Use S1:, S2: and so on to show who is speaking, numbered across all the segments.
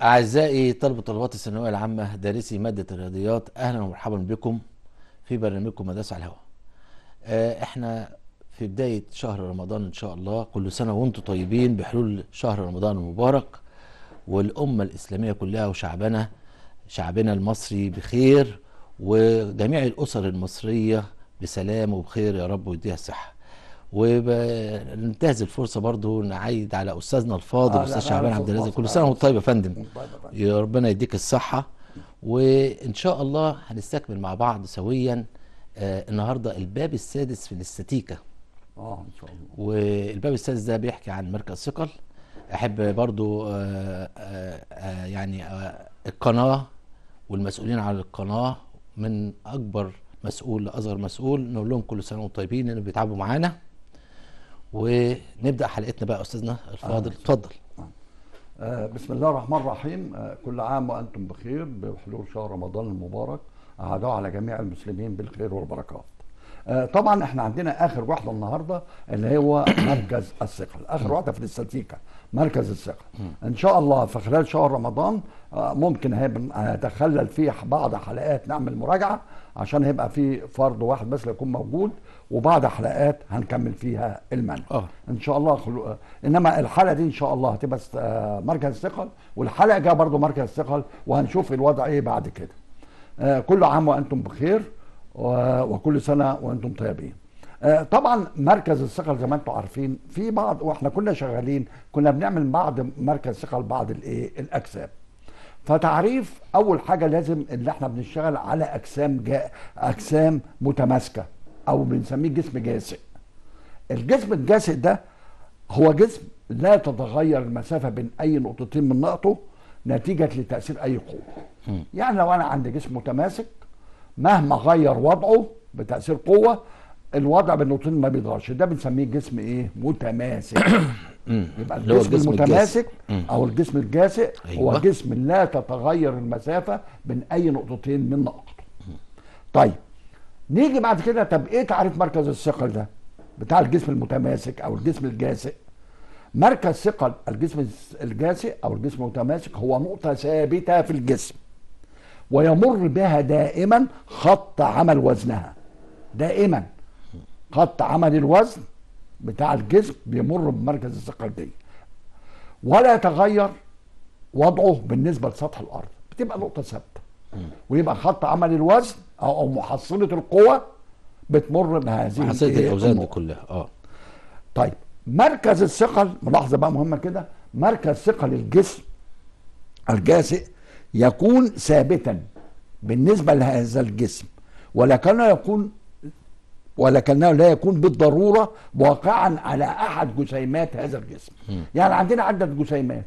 S1: أعزائي طلبة طلبات الثانوية العامة دارسي مادة الرياضيات أهلا ومرحبا بكم في برنامجكم مدرسة على الهواء. آه، إحنا في بداية شهر رمضان إن شاء الله كل سنة وأنتم طيبين بحلول شهر رمضان المبارك والأمة الإسلامية كلها وشعبنا شعبنا المصري بخير وجميع الأسر المصرية بسلام وبخير يا رب ويديها الصحة. وننتهز الفرصه برضو نعيد على استاذنا الفاضل
S2: آه،
S1: استاذ
S2: لا،
S1: شعبان
S2: لا،
S1: عبد
S2: لا،
S1: الرازق
S2: لا،
S1: كل سنه وانت طيب يا فندم
S2: طيب يا فندم.
S1: يا ربنا يديك الصحه وان شاء الله هنستكمل مع بعض سويا آه النهارده الباب السادس في الاستاتيكا
S2: اه ان شاء الله
S1: والباب السادس ده بيحكي عن مركز ثقل احب برضو آه آه آه يعني آه القناه والمسؤولين عن القناه من اكبر مسؤول لاصغر مسؤول نقول لهم كل سنه وانتم طيبين لانهم بيتعبوا معانا ونبدا حلقتنا بقى يا استاذنا الفاضل اتفضل
S2: آه بسم الله الرحمن الرحيم آه كل عام وانتم بخير بحلول شهر رمضان المبارك اعاده على جميع المسلمين بالخير والبركات آه طبعا احنا عندنا اخر واحده النهارده اللي هو مركز الثقل اخر واحده في الاستاتيكا مركز الثقل ان شاء الله في خلال شهر رمضان آه ممكن هيبقى- هنتخلل فيه بعض حلقات نعمل مراجعه عشان هيبقى في فرد واحد بس اللي يكون موجود وبعد حلقات هنكمل فيها المنهج
S1: اه
S2: ان شاء الله خلو... انما الحلقه دي ان شاء الله هتبقى است- آه، مركز ثقل والحلقه الجايه برضه مركز ثقل وهنشوف الوضع ايه بعد كده آه، كل عام وانتم بخير و- وكل سنه وانتم طيبين آه، طبعا مركز الثقل زي ما انتم عارفين في بعض واحنا كنا شغالين كنا بنعمل بعض مركز ثقل بعض الايه الاجسام فتعريف اول حاجه لازم اللي احنا بنشتغل على اجسام جا... اجسام متماسكه او بنسميه جسم جاسئ الجسم الجاسئ ده هو جسم لا تتغير المسافه بين اي نقطتين من نقطه نتيجه لتاثير اي قوه يعني لو انا عندي جسم متماسك مهما غير وضعه بتاثير قوه الوضع بين النقطتين ما بيتغيرش ده بنسميه جسم ايه متماسك يبقى
S1: اللي هو
S2: الجسم
S1: الجسم
S2: المتماسك
S1: الجاسئ.
S2: او الجسم الجاسئ هو
S1: أيوة.
S2: جسم لا تتغير المسافه بين اي نقطتين من نقطه طيب نيجي بعد كده طب ايه تعريف مركز الثقل ده بتاع الجسم المتماسك او الجسم الجاسئ مركز ثقل الجسم الجاسئ او الجسم المتماسك هو نقطه ثابته في الجسم ويمر بها دائما خط عمل وزنها دائما خط عمل الوزن بتاع الجسم بيمر بمركز الثقل دي ولا يتغير وضعه بالنسبه لسطح الارض بتبقى نقطه ثابته ويبقى خط عمل الوزن او أو محصله القوه بتمر بهذه
S1: حصيله
S2: الإيه؟
S1: الاوزان دي
S2: النقط.
S1: كلها اه
S2: طيب مركز الثقل ملاحظه بقى مهمه كده مركز ثقل الجسم الجاسئ يكون ثابتا بالنسبه لهذا الجسم ولكنه يكون ولكنه لا يكون بالضروره واقعا على احد جسيمات هذا الجسم يعني عندنا عده جسيمات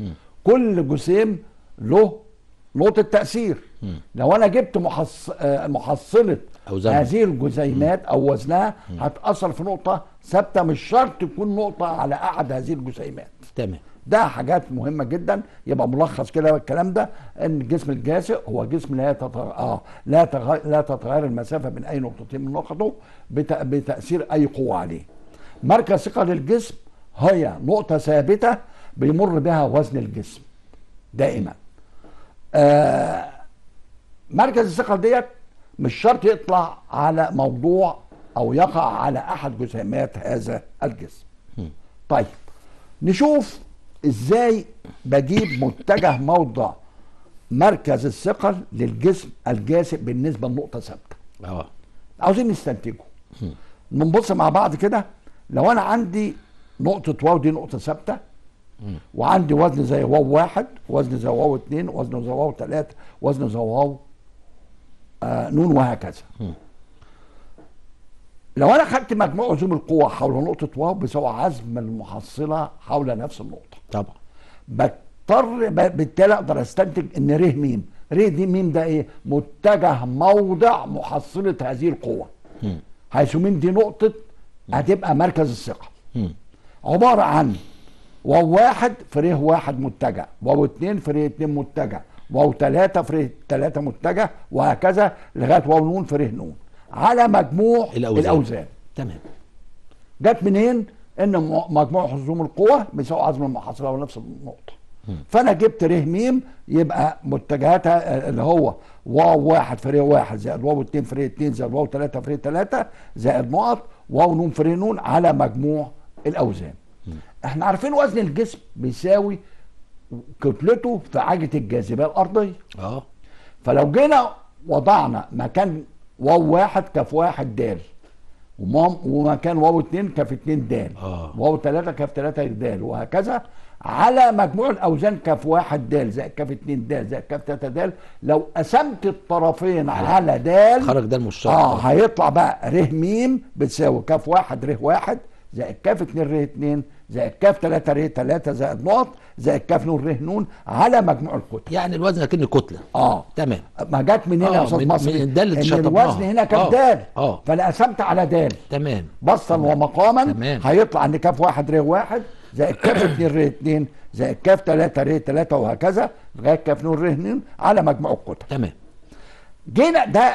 S2: كل جسيم له نقطه تاثير لو انا جبت محص... آه، محصله
S1: أوزان.
S2: هذه الجسيمات او وزنها هتاثر في نقطه ثابته مش شرط تكون نقطه على احد هذه الجسيمات
S1: تمام
S2: ده حاجات مهمه جدا يبقى ملخص كده الكلام ده ان الجسم الجاسئ هو جسم لا تتغير اه لا تغير لا تتغير المسافه بين اي نقطتين من نقطه بت... بتاثير اي قوه عليه مركز ثقل الجسم هي نقطه ثابته بيمر بها وزن الجسم دائما آه مركز الثقل ديت مش شرط يطلع على موضوع او يقع على احد جسيمات هذا الجسم طيب نشوف ازاي بجيب متجه موضع مركز الثقل للجسم الجاسئ بالنسبه لنقطه ثابته
S1: اه
S2: عاوزين نستنتجه نبص مع بعض كده لو انا عندي نقطه واو دي نقطه ثابته وعندي وزن زي واو واحد وزن زي واو اتنين وزن زي واو تلاته وزن زي واو آه نون وهكذا لو انا خدت مجموع عزوم القوى حول نقطه واو بيساوي عزم المحصله حول نفس النقطه
S1: طبعا
S2: بضطر ب- بالتالي اقدر استنتج ان ر ميم ر دي ميم ده ايه متجه موضع محصله هذه القوه حيث ميم دي نقطه هتبقى مركز الثقل عباره عن واو واحد في ر واحد متجه واو اتنين في ر اتنين متجه واو تلاته في ر تلاته متجه وهكذا لغايه واو نون في ر نون على مجموع
S1: الاوزان
S2: الاوزان
S1: تمام
S2: جت منين؟ ان م- مجموع حزوم القوى بيساوي عزم المحصله ونفس النقطه. فانا جبت ر م يبقى متجهاتها اللي هو واو واحد في ر واحد زائد واو اتنين في ر اتنين زائد واو تلاته في ر تلاته زائد نقط واو نون في ر نون على مجموع الاوزان احنا عارفين وزن الجسم بيساوي كتلته في عجله الجاذبيه الارضيه
S1: اه
S2: فلو جينا وضعنا مكان واو واحد كف واحد دال ومام- ومكان واو اتنين كف اتنين دال
S1: آه.
S2: واو تلاتة كف تلاتة دال وهكذا على مجموع الاوزان كف واحد دال زائد كف اتنين دال زائد كف تلاتة دال لو قسمت الطرفين على دال
S1: خرج ده المشترك
S2: اه هيطلع بقى ر م بتساوي كف واحد ر واحد زائد كف اتنين ر اتنين زائد كف تلاتة ر تلاتة زائد نقط زائد كف نون ر نون على مجموع الكتل
S1: يعني الوزن اكنه كتله
S2: اه
S1: تمام
S2: ما جت من هنا يا
S1: آه،
S2: استاذ
S1: من-
S2: مصري
S1: من الدال اللي
S2: ان
S1: شطبناها.
S2: الوزن هنا كان
S1: آه،
S2: دال
S1: آه.
S2: فانا قسمت على دال
S1: تمام
S2: بسطا ومقاما
S1: تمام.
S2: هيطلع ان كاف واحد ر واحد زائد كاف اتنين ر اتنين زائد كاف تلاتة ر تلاتة وهكذا لغايه كاف نون ر نون على مجموع الكتل
S1: تمام
S2: جينا ده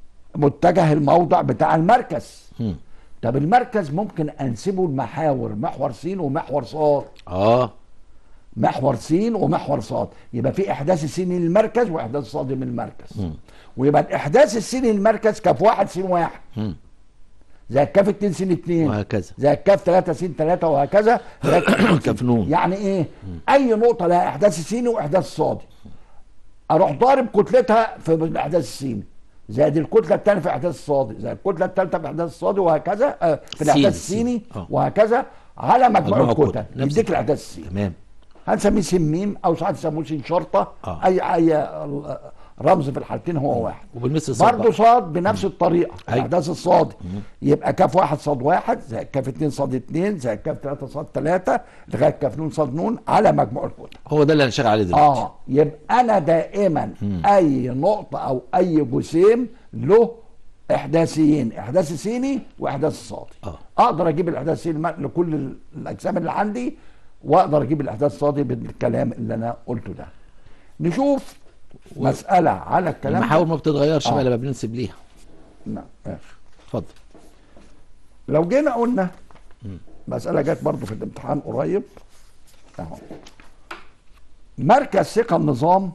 S2: متجه الموضع بتاع المركز
S1: مم.
S2: طب المركز ممكن انسبه لمحاور محور س ومحور ص
S1: اه
S2: محور س ومحور ص يبقى في احداث س للمركز واحداث ص من المركز ويبقى الاحداث السين للمركز كف واحد س واحد
S1: مم.
S2: زي الكاف اتنين س اتنين
S1: وهكذا.
S2: زي الكاف تلاتة س تلاتة وهكذا لغاية كاف اتنين س.
S1: كاف نون.
S2: يعني ايه اي نقطة لها احداث سيني واحداث صادي اروح ضارب كتلتها في الاحداث السيني زائد الكتله الثانيه في احداث الصادي زائد الكتله الثالثه في احداث الصادي وهكذا آه، في الاحداث
S1: سين،
S2: السيني
S1: آه.
S2: وهكذا على مجموع
S1: مجموع
S2: الكتل
S1: الكتل. نفس
S2: يديك
S1: الكلام.
S2: الاحداث السيني
S1: تمام
S2: هنسميه سين ميم او ساعات يسموه سين شرطه
S1: آه.
S2: اي اي آه، رمز في الحالتين هو واحد
S1: وبالمثل صاد
S2: برضه
S1: بقى.
S2: صاد بنفس الطريقه
S1: أيوة.
S2: الاحداث الصادي يبقى كاف واحد صاد واحد زائد كاف اتنين صاد اتنين زائد كاف تلاته صاد تلاته لغايه كاف نون صاد نون على مجموع الكتل
S1: هو ده اللي هنشتغل عليه دلوقتي
S2: اه يبقى انا دائما اي نقطه او اي جسيم له احداثيين احداث سيني واحداث صادي
S1: آه.
S2: اقدر اجيب الاحداث السيني الم- لكل ال- الاجسام اللي عندي واقدر اجيب الاحداث الصادي بالكلام اللي انا قلته ده نشوف مساله على الكلام ده.
S1: المحاور ما بتتغيرش
S2: آه.
S1: بقى لما بننسب ليها
S2: نعم ماشي
S1: اتفضل
S2: لو جينا قلنا مسألة جت برضو في الامتحان قريب اهو مركز ثقة النظام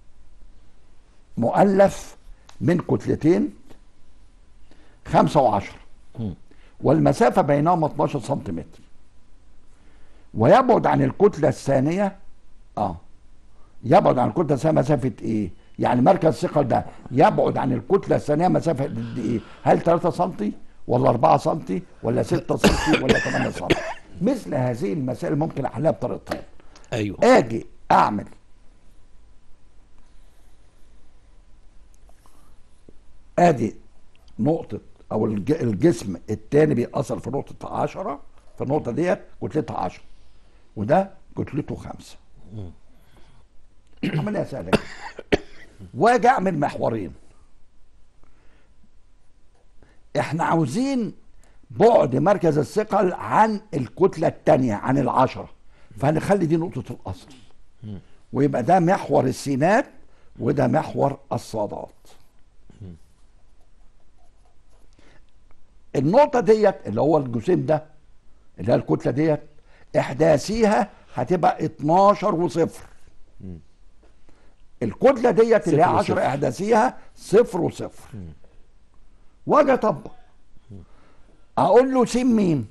S2: مؤلف من كتلتين خمسة وعشرة
S1: مم.
S2: والمسافة بينهما 12 سنتيمتر ويبعد عن الكتلة الثانية اه يبعد عن الكتلة الثانية مسافة ايه؟ يعني مركز الثقل ده يبعد عن الكتلة الثانية مسافة قد ايه؟ هل 3 سم ولا 4 سم ولا 6 سم ولا 8 سم؟ مثل هذه المسائل ممكن احلها بطريقتين
S1: ايوه
S2: اجي اعمل ادي نقطة او الج- الجسم التاني بيأثر في نقطة عشرة في النقطة ديت كتلتها عشرة وده كتلته خمسة عملية سهلة جدا. واجي اعمل محورين احنا عاوزين بعد مركز الثقل عن الكتلة التانية عن العشرة فهنخلي دي نقطة الأصل ويبقى ده محور السينات وده محور الصادات النقطة ديت اللي هو الجسيم ده اللي هي الكتلة ديت إحداثيها هتبقى 12 وصفر الكتلة ديت اللي هي
S1: صفر
S2: 10
S1: وصفر.
S2: إحداثيها صفر وصفر واجي أطبق أقول له س ميم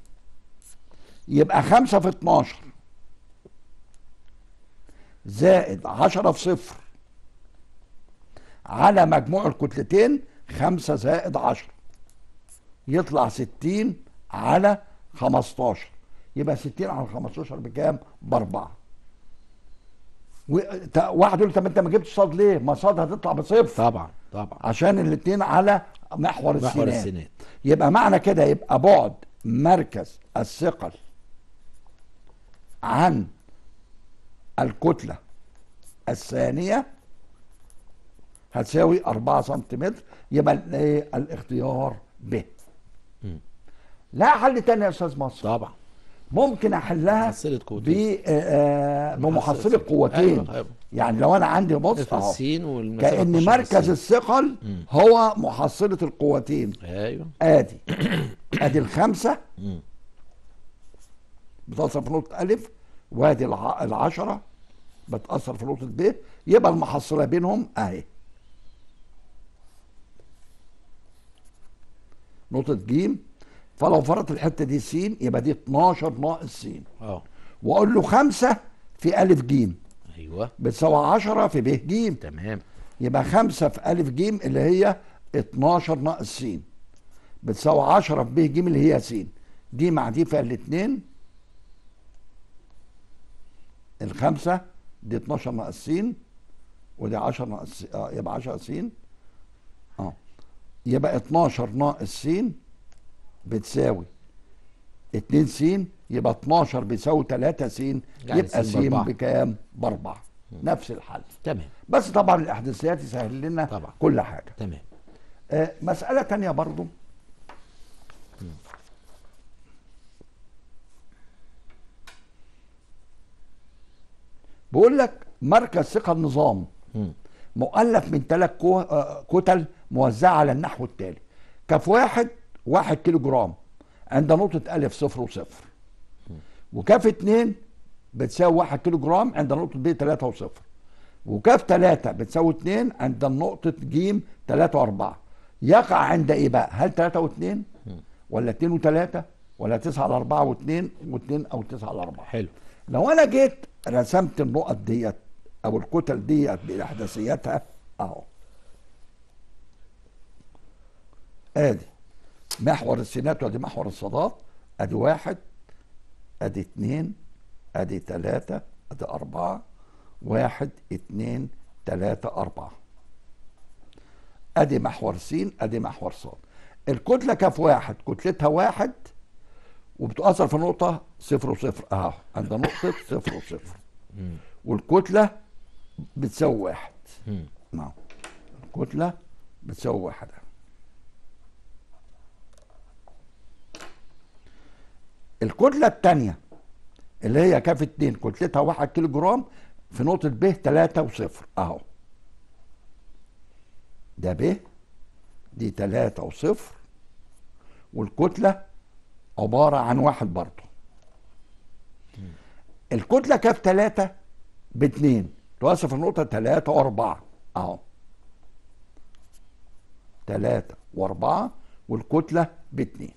S2: يبقى خمسة في 12 زائد 10 في صفر على مجموع الكتلتين خمسة زائد 10 يطلع 60 على 15 يبقى 60 على 15 بكام؟ بأربعة و- تا- واحد يقول لي طب انت ما جبتش صاد ليه؟ ما صاد هتطلع بصفر
S1: طبعا طبعا
S2: عشان الاثنين على محور السينات
S1: محور السينات
S2: يبقى معنى كده يبقى بعد مركز الثقل عن الكتلة الثانية هتساوي 4 سنتيمتر يبقى ال- إيه؟ الاختيار ب لا حل تاني يا استاذ مصر
S1: طبعا
S2: ممكن احلها
S1: محصلة قوتين.
S2: ب آه، آه، بمحصله
S1: محصلة.
S2: قوتين
S1: أيوة، أيوة.
S2: يعني لو انا عندي بص اهو
S1: السين والمسافة
S2: كأن
S1: 12
S2: مركز
S1: السين.
S2: الثقل هو محصلة القوتين
S1: ايوه
S2: ادي ادي الخمسة
S1: مم.
S2: بتصل في نقطة ألف وادي الع- العشرة بتاثر في نقطه ب يبقى المحصله بينهم اهي نقطه ج فلو فرضت الحته دي س يبقى دي 12 ناقص س
S1: اه
S2: واقول له 5 في الف ج
S1: ايوه
S2: بتساوي 10 في ب ج
S1: تمام
S2: يبقى 5 في الف ج اللي هي 12 ناقص س بتساوي 10 في ب ج اللي هي س دي مع دي فيها الاثنين الخمسة دي 12 ناقص س ودي 10 ناقص س اه يبقى 10 س اه يبقى 12 ناقص س بتساوي 2 س يبقى 12 بيساوي 3 س يبقى
S1: س
S2: س
S1: بأربعة.
S2: بكام؟ بأربعة نفس الحل
S1: تمام
S2: بس طبعا الاحداثيات يسهل لنا
S1: طبعا.
S2: كل حاجه
S1: تمام
S2: آه مساله تانية برضو بيقول لك مركز ثقه النظام
S1: مم.
S2: مؤلف من ثلاث كو... آه، كتل موزعه على النحو التالي كف واحد واحد كيلو جرام عند نقطة ألف صفر وصفر وكاف اتنين بتساوي واحد كيلو جرام عند نقطة ب تلاتة وصفر وكاف تلاتة بتساوي اتنين عند نقطة ج تلاتة وأربعة يقع عند إيه بقى؟ هل تلاتة واتنين؟ ولا اتنين وتلاتة؟ ولا تسعة على أربعة واتنين واتنين أو تسعة على أربعة؟
S1: حلو
S2: لو انا جيت رسمت النقط ديت او الكتل ديت باحداثياتها اهو ادي محور السينات وادي محور الصادات ادي واحد ادي اتنين ادي تلاتة ادي اربعة واحد اتنين تلاتة اربعة ادي محور سين ادي محور صاد الكتلة كف واحد كتلتها واحد وبتؤثر في نقطة صفر وصفر اهو عند نقطة صفر وصفر
S1: مم.
S2: والكتلة بتساوي واحد
S1: مم.
S2: نعم الكتلة بتساوي واحد الكتلة التانية اللي هي كاف اتنين كتلتها واحد كيلو جرام في نقطة ب تلاتة وصفر اهو ده ب دي تلاتة وصفر والكتلة عبارة عن واحد برضه الكتلة كاف تلاتة باتنين توصل في النقطة تلاتة وأربعة أهو تلاتة وأربعة والكتلة باتنين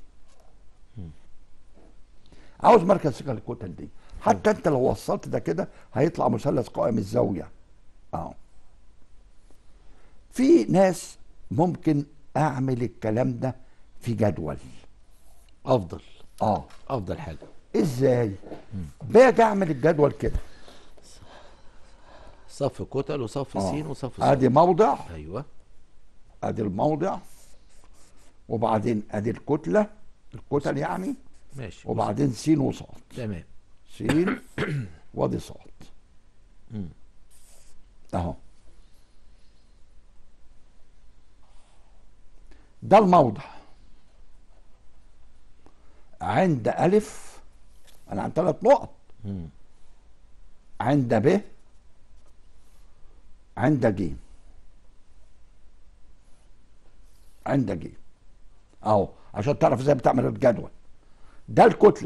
S2: عاوز مركز ثقة للكتل دي حتى أنت لو وصلت ده كده هيطلع مثلث قائم الزاوية أهو في ناس ممكن أعمل الكلام ده في جدول
S1: افضل
S2: اه
S1: افضل حاجه
S2: ازاي باجي اعمل الجدول كده
S1: صف كتل وصف
S2: آه.
S1: سين وصف صاد
S2: ادي موضع
S1: ايوه
S2: ادي الموضع وبعدين ادي الكتله الكتل يعني
S1: ماشي
S2: وبعدين سين وصاد
S1: تمام
S2: سين وادي صاد
S1: مم.
S2: اهو ده الموضع عند ألف أنا عند ثلاث نقط
S1: مم.
S2: عند ب عند ج عند ج اهو عشان تعرف ازاي بتعمل الجدول ده الكتله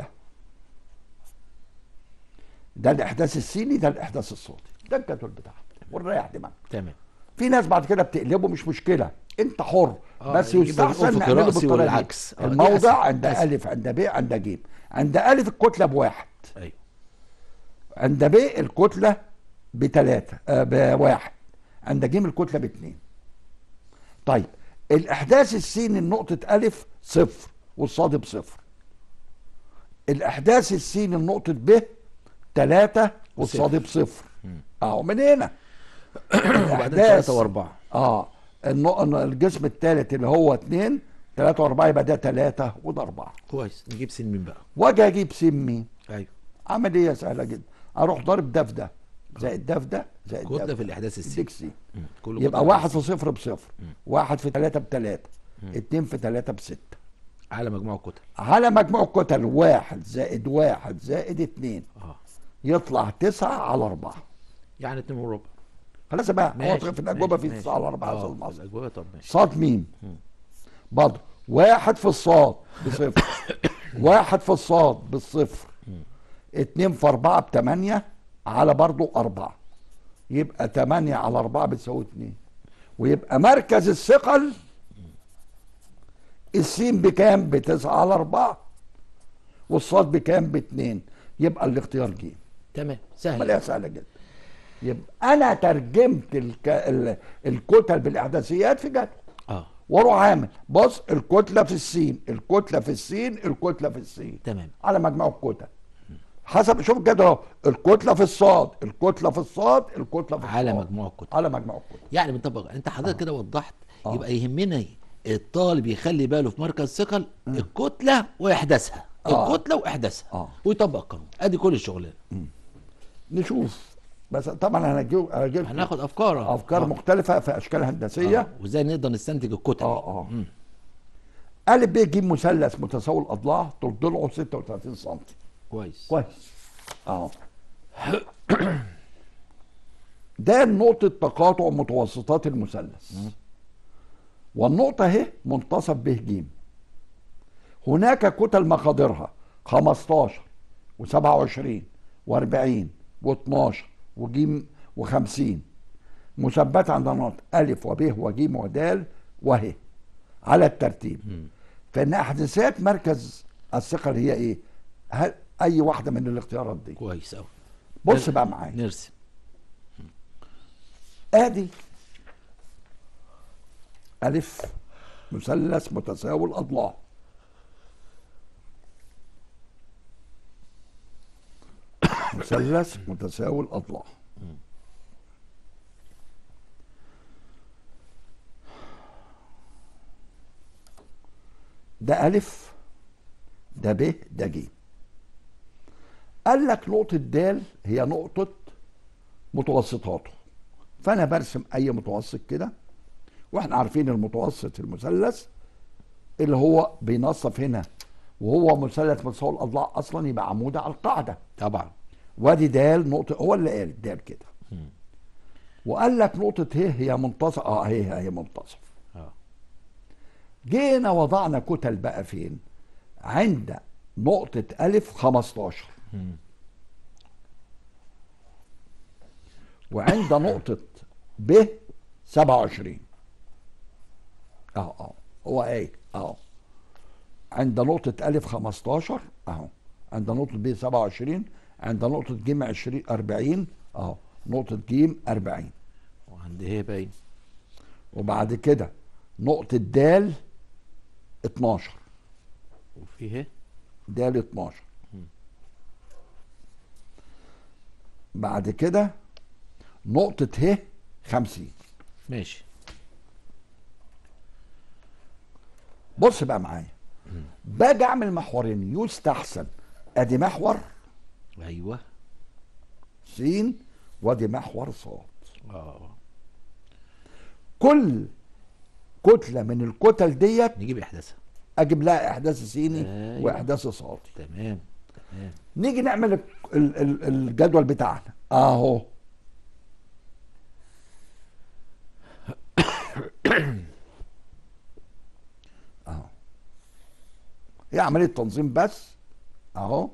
S2: ده الاحداث السيني ده الاحداث الصوتي ده الجدول بتاعها ونريح دماغك
S1: تمام
S2: في ناس بعد كده بتقلبه مش مشكله انت حر
S1: آه،
S2: بس
S1: يجيب
S2: يستحسن
S1: الأفق
S2: نعمله
S1: رأسي
S2: بالطريقه دي
S1: والعكس. آه، دي
S2: الموضع
S1: أسهل،
S2: عند
S1: أسهل.
S2: الف عند ب عند ج عند الف الكتله بواحد
S1: ايوه
S2: عند ب الكتلة بتلاتة آه بواحد عند ج الكتلة باتنين طيب الإحداث السين النقطة ألف صفر والصاد بصفر الإحداث السين النقطة ب تلاتة والصاد بصفر أهو من هنا
S1: وبعدين ثلاثة وأربعة
S2: اه النق- الجسم الثالث اللي هو اتنين تلاتة وأربعة يبقى ده تلاتة وده أربعة
S1: كويس نجيب سين مين بقى
S2: واجي أجيب سين مين؟
S1: ايوه
S2: عمليه سهله جدا اروح ضارب ده في ده زائد ده في ده زائد ده
S1: كتله
S2: في
S1: في
S2: ده
S1: الاحداث السين
S2: يديك سي
S1: مم. كله
S2: يبقى
S1: كتلة
S2: واحد
S1: في
S2: في صفر بصفر واحد في ثلاثة بثلاثة اتنين في ثلاثة بستة
S1: على مجموع كتل
S2: على مجموع كتل واحد زائد واحد زائد اتنين
S1: اه
S2: يطلع تسعة على أربعة
S1: يعني اتنين وربع
S2: خلاص بقى هو
S1: ماشي
S2: في الأجوبة
S1: ماشي،
S2: في
S1: ماشي.
S2: تسعة على أربعة
S1: آه،
S2: أصل مصر
S1: الاجوبه طب ماشي
S2: صاد ميم برضه واحد في الصاد بصفر واحد في الصاد بالصفر اتنين في أربعة بتمانية على برضه أربعة يبقى 8 على 4 بتساوي 2 ويبقى مركز الثقل السين بكام؟ ب 9 على 4 والصاد بكام؟ ب 2 يبقى الاختيار ج
S1: تمام سهل
S2: عمليه سهله جدا يبقى انا ترجمت الك... ال... الكتل بالاحداثيات في جدول
S1: اه
S2: واروح عامل بص الكتله في السين الكتله في السين الكتله في السين
S1: تمام
S2: على مجموع الكتل حسب شوف الجدول اهو الكتله في الصاد الكتله في الصاد الكتله في الصاد
S1: على مجموع الكتل
S2: على مجموع الكتل
S1: يعني بنطبق انت حضرتك كده وضحت
S2: آه.
S1: يبقى يهمنا الطالب يخلي باله في مركز ثقل الكتله واحداثها
S2: آه.
S1: الكتله واحداثها
S2: آه.
S1: ويطبق القانون ادي كل الشغلانه
S2: نشوف بس طبعا انا هجيب هجيب
S1: هناخد افكار آه.
S2: افكار
S1: آه.
S2: مختلفه في اشكال هندسيه
S1: آه. وازاي نقدر نستنتج الكتل
S2: اه اه ا ب ج مثلث متساوي الاضلاع طول ضلعه 36 سم
S1: كويس
S2: كويس اه ده نقطة تقاطع متوسطات المثلث والنقطة اهي منتصف ب ج هناك كتل مقاديرها 15 و27 و40 و12 وج و50 مثبتة عند النقط أ وب وج ود وه على الترتيب فإن أحداثيات مركز الثقل هي إيه؟ هل أي واحدة من الاختيارات دي
S1: كويس قوي
S2: بص بقى معايا
S1: نرسم
S2: ادي الف مثلث متساوي الاضلاع مثلث متساوي الاضلاع ده الف ده ب ده ج قال لك نقطة د هي نقطة متوسطاته فانا برسم اي متوسط كده واحنا عارفين المتوسط المثلث اللي هو بينصف هنا وهو مثلث متساوي الاضلاع اصلا يبقى عمودي على القاعده
S1: طبعا
S2: وادي دال نقطه هو اللي قال دال كده وقال لك نقطه ه هي منتصف اه هي هي منتصف
S1: اه
S2: جينا وضعنا كتل بقى فين عند نقطة ألف 15 وعند نقطة ب 27 اه اه هو ايه اه عند نقطة ألف 15 اهو عند نقطة ب 27 عند نقطة ج 20 40 اهو نقطة ج 40
S1: وعند ايه باين
S2: وبعد كده نقطة د 12
S1: وفي ايه
S2: د 12 بعد كده نقطة ه 50
S1: ماشي
S2: بص بقى معايا باجي اعمل محورين يستحسن ادي محور
S1: ايوه
S2: س وادي محور ص
S1: اه
S2: كل كتلة من الكتل ديت
S1: نجيب احداثها
S2: اجيب لها احداث سيني
S1: أيوة.
S2: واحداث صادي
S1: تمام تمام
S2: نيجي نعمل ال- ال- ال- الجدول بتاعنا اهو اهو هي عملية تنظيم بس اهو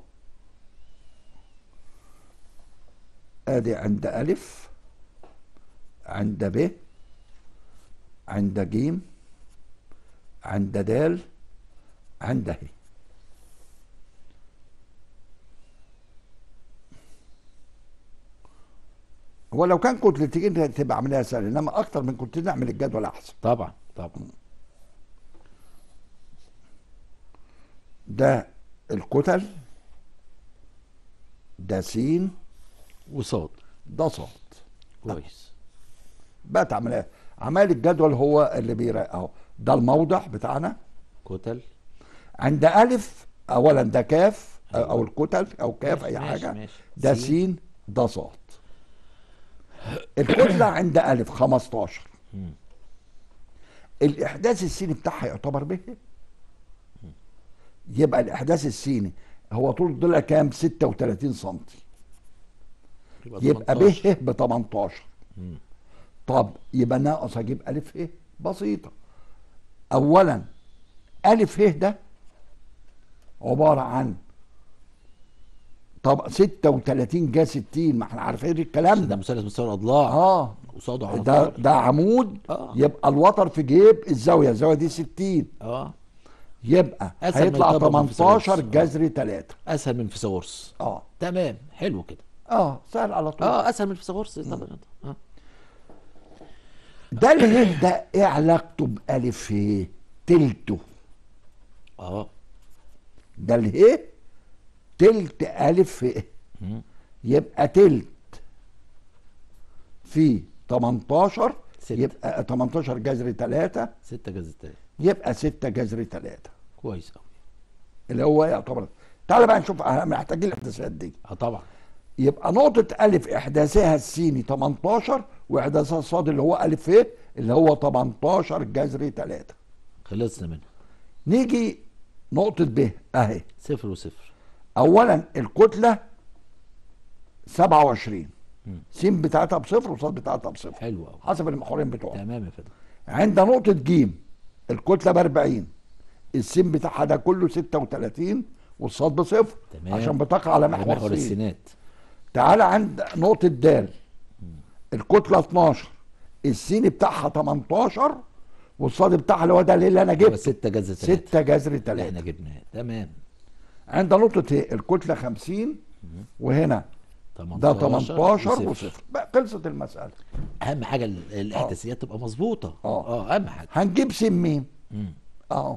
S2: ادي عند الف عند ب عند ج عند د عند ه هو لو كان كتلتين تبقى عمليه سهله انما اكتر من كتلتين اعمل الجدول احسن
S1: طبعا طبعا
S2: ده الكتل ده س
S1: وصاد
S2: ده صاد
S1: كويس
S2: بقت عمليه عمال الجدول هو اللي بيراقب اهو ده الموضع بتاعنا
S1: كتل
S2: عند الف اولا ده كاف او أو الكتل او كاف اي
S1: ماشي،
S2: حاجه
S1: ماشي.
S2: ده
S1: س.
S2: س ده صاد الكتله عند الف 15 الاحداث السيني بتاعها يعتبر به يبقى الاحداث السيني هو طول ضلع كام 36 سم يبقى ب
S1: 18.
S2: ب 18 طب يبقى ناقص اجيب الف ه بسيطه اولا الف ه ده عباره عن طب 36 جا 60 ما احنا عارفين الكلام
S1: ده
S2: ده
S1: مثلث مستوى الاضلاع
S2: اه
S1: قصاده على
S2: ده
S1: طول
S2: ده عمود
S1: آه.
S2: يبقى الوتر في جيب الزاويه الزاويه دي 60
S1: اه
S2: يبقى
S1: أسهل من
S2: هيطلع
S1: يطبق من
S2: 18
S1: فيثاغورس.
S2: جذر 3
S1: اسهل من فيثاغورس
S2: اه
S1: تمام حلو كده
S2: اه سهل على طول
S1: اه اسهل من فيثاغورس طبعا اه
S2: ده اللي هي ده ايه علاقته بألف ه تلته
S1: اه
S2: ده اللي هي تلت ألف ه
S1: مم.
S2: يبقى تلت في 18
S1: ستة.
S2: يبقى 18 جذر 3
S1: 6 جذر تاني
S2: يبقى 6 جذر 3
S1: كويس قوي
S2: اللي هو يعتبر تعال بقى نشوف احنا محتاجين الاحداثيات دي
S1: اه طبعا
S2: يبقى نقطة ألف إحداثها السيني 18 وإحداثها الصاد اللي هو ألف ه اللي هو 18 جذر 3
S1: خلصنا منها
S2: نيجي نقطة ب أهي
S1: صفر وصفر
S2: أولا الكتلة 27
S1: مم.
S2: س بتاعتها بصفر وصاد بتاعتها بصفر
S1: حلو قوي
S2: حسب المحورين بتوعها
S1: تمام يا فندم
S2: عند نقطة ج الكتلة ب 40 السين بتاعها ده كله 36 والصاد بصفر
S1: تمام.
S2: عشان بتقع على
S1: على
S2: محور,
S1: محور
S2: السين
S1: السينات
S2: تعال عند نقطة د الكتلة 12 السين بتاعها 18 والصاد بتاعها اللي هو ده اللي انا
S1: يبقى
S2: جبته
S1: 6 جذر 3
S2: 6 جذر
S1: اللي
S2: 3
S1: احنا جبناه تمام
S2: عند نقطة ه الكتلة 50 وهنا ده 18
S1: وصفر.
S2: وصفر بقى خلصت المسألة
S1: اهم حاجه ال- الاحداثيات تبقى مظبوطه
S2: آه.
S1: اه اهم حاجه
S2: هنجيب س مين؟
S1: مم.
S2: اهو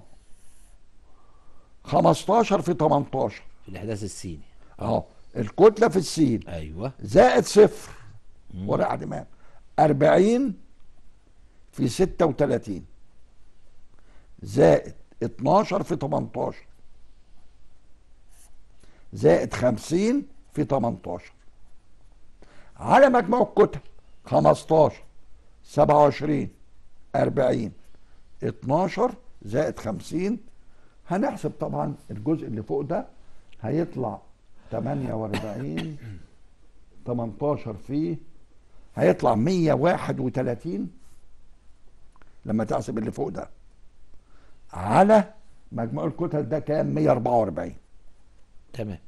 S2: 15 في 18
S1: في الاحداث السيني
S2: اهو الكتلة في السين
S1: ايوه
S2: زائد صفر ورقة دماغ 40 في 36 زائد 12 في 18 زائد 50 في 18 على مجموع الكتل 15 27 40 12 زائد 50 هنحسب طبعا الجزء اللي فوق ده هيطلع 48 18 فيه هيطلع 131 لما تحسب اللي فوق ده على مجموع الكتل ده كام 144
S1: تمام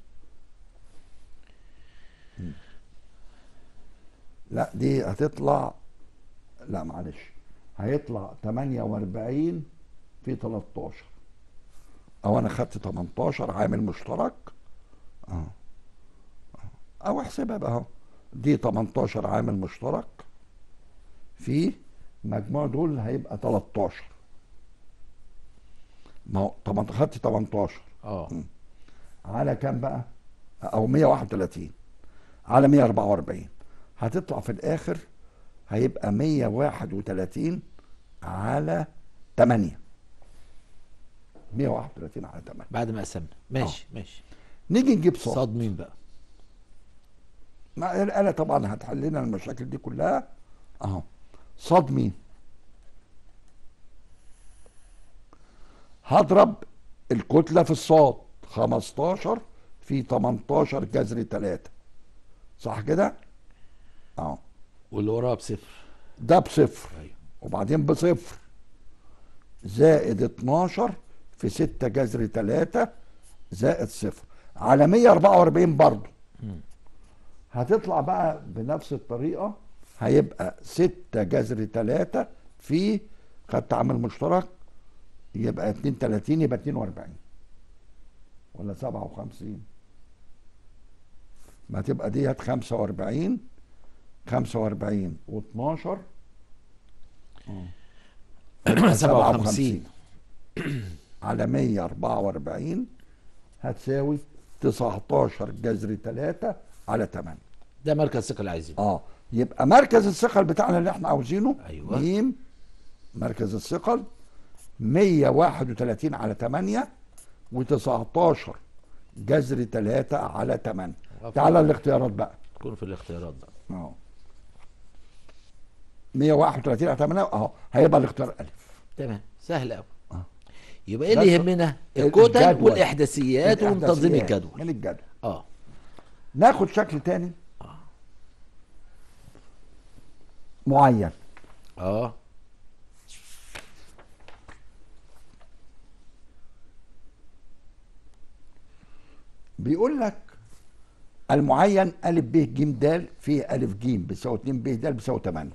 S2: لا دي هتطلع لا معلش هيطلع 48 في 13 او انا خدت 18 عامل مشترك اه او احسبها بقى اهو دي 18 عامل مشترك في مجموع دول هيبقى 13 ما هو طبعا خدت 18
S1: اه
S2: على كام بقى او 131 على 144 هتطلع في الاخر هيبقى 131 على 8 131 على 8
S1: بعد ما قسمنا ماشي ماشي
S2: نيجي نجيب صاد
S1: صاد مين بقى
S2: مع الآلة طبعا هتحل لنا المشاكل دي كلها اهو صاد مين هضرب الكتلة في الصاد 15 في 18 جذر 3 صح كده؟ اهو
S1: واللي وراه بصفر
S2: ده بصفر
S1: ايوه
S2: وبعدين بصفر زائد 12 في 6 جذر 3 زائد صفر على 144 برضه
S1: مم.
S2: هتطلع بقى بنفس الطريقة هيبقى 6 جذر 3 في خدت عامل مشترك يبقى 32 يبقى 42 ولا 57 ما تبقى ديت 45 45 و12
S1: 57
S2: على 144 هتساوي 19 جذر 3 على 8
S1: ده مركز ثقه اللي عايزينه
S2: اه يبقى مركز الثقل بتاعنا اللي احنا عاوزينه
S1: أيوة.
S2: ميم مركز الثقل 131 على 8 و19 جذر 3 على 8
S1: وافق.
S2: تعالى الاختيارات بقى
S1: تكون في الاختيارات بقى
S2: اهو 131 على 8 اهو هيبقى الاختيار الف
S1: تمام سهل قوي
S2: آه.
S1: يبقى ايه
S2: ده
S1: اللي
S2: الس-
S1: يهمنا
S2: الجدول.
S1: الكتل والاحداثيات وتنظيم
S2: الإحداثيات
S1: الجدول
S2: من الجدول
S1: اه
S2: ناخد شكل تاني معين
S1: اه
S2: بيقول لك المعين ألف ب ج د فيه ألف ج بيساوي 2 ب د بيساوي 8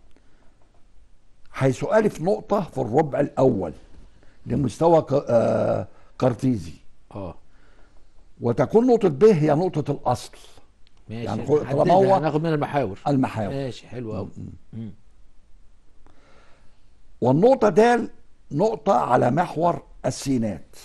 S2: حيث ألف نقطة في الربع الأول لمستوى ك- آه، كارتيزي
S1: اه
S2: وتكون نقطة ب هي نقطة الأصل
S1: ماشي
S2: يعني
S1: يعني
S2: خد- طالما هو-
S1: هناخد من المحاور
S2: المحاور
S1: ماشي حلو قوي
S2: والنقطة د نقطة على محور السينات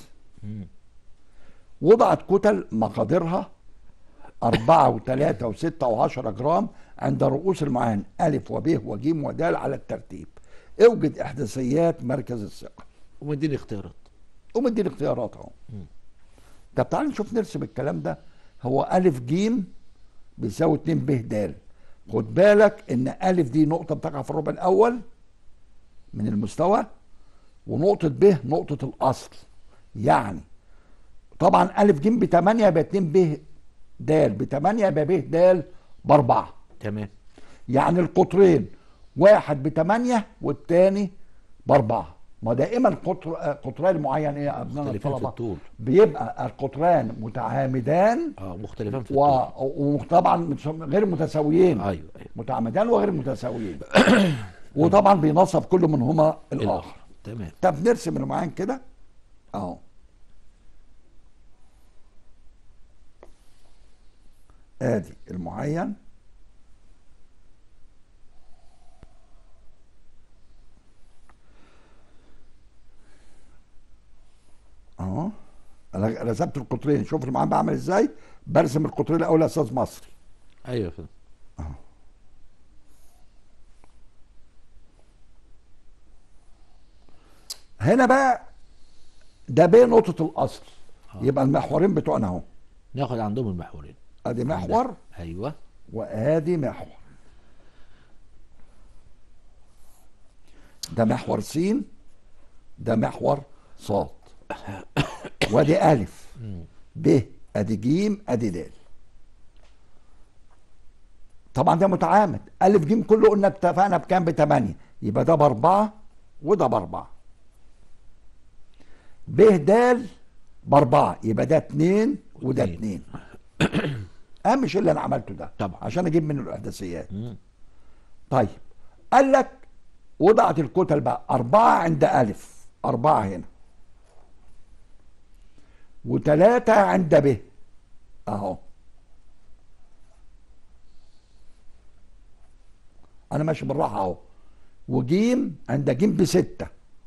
S2: وضعت كتل مقاديرها أربعة وثلاثة وستة وعشرة جرام عند رؤوس المعان ألف وب وج ود على الترتيب اوجد إحداثيات مركز الثقل
S1: ومديني اختيارات
S2: ومديني اختيارات اهو طب تعال نشوف نرسم الكلام ده هو ألف ج بيساوي 2 ب د خد بالك إن ألف دي نقطة بتقع في الربع الأول من المستوى ونقطة ب نقطة الأصل يعني طبعا ألف ج ب 8 يبقى 2 ب د ب 8 يبقى ب د بأربعة
S1: تمام
S2: يعني القطرين واحد بثمانية والتاني بأربعة ما دائما قطر قطران معين ايه يا ابنائنا
S1: مختلفين في
S2: الطلبة
S1: الطول.
S2: بيبقى القطران متعامدان
S1: اه مختلفين في
S2: و-
S1: الطول
S2: وطبعا متس- غير متساويين
S1: ايوه ايوه
S2: متعامدان وغير متساويين وطبعا بينصب كل منهما الاخر
S1: تمام
S2: طب نرسم المعين كده اهو ادي المعين اهو انا رسمت القطرين شوف المعين بعمل ازاي برسم القطرين الاول يا استاذ مصري
S1: ايوه فهمت
S2: هنا بقى ده بين نقطة الأصل يبقى المحورين بتوعنا أهو
S1: ناخد عندهم المحورين
S2: أدي محور
S1: ايوه
S2: وادي محور ده محور س ده محور ص وادي الف ب ادي ج ادي د طبعا ده متعامد الف ج كله قلنا اتفقنا بكام بثمانية يبقى ده باربعة وده باربعة ب د باربعة يبقى ده اتنين وده
S1: واتنين.
S2: اتنين اهم شيء اللي انا عملته ده
S1: طبعا.
S2: عشان اجيب منه الاحداثيات
S1: مم.
S2: طيب قال لك وضعت الكتل بقى أربعة عند ألف أربعة هنا وتلاتة عند ب أهو أنا ماشي بالراحة أهو وجيم عند جيم بستة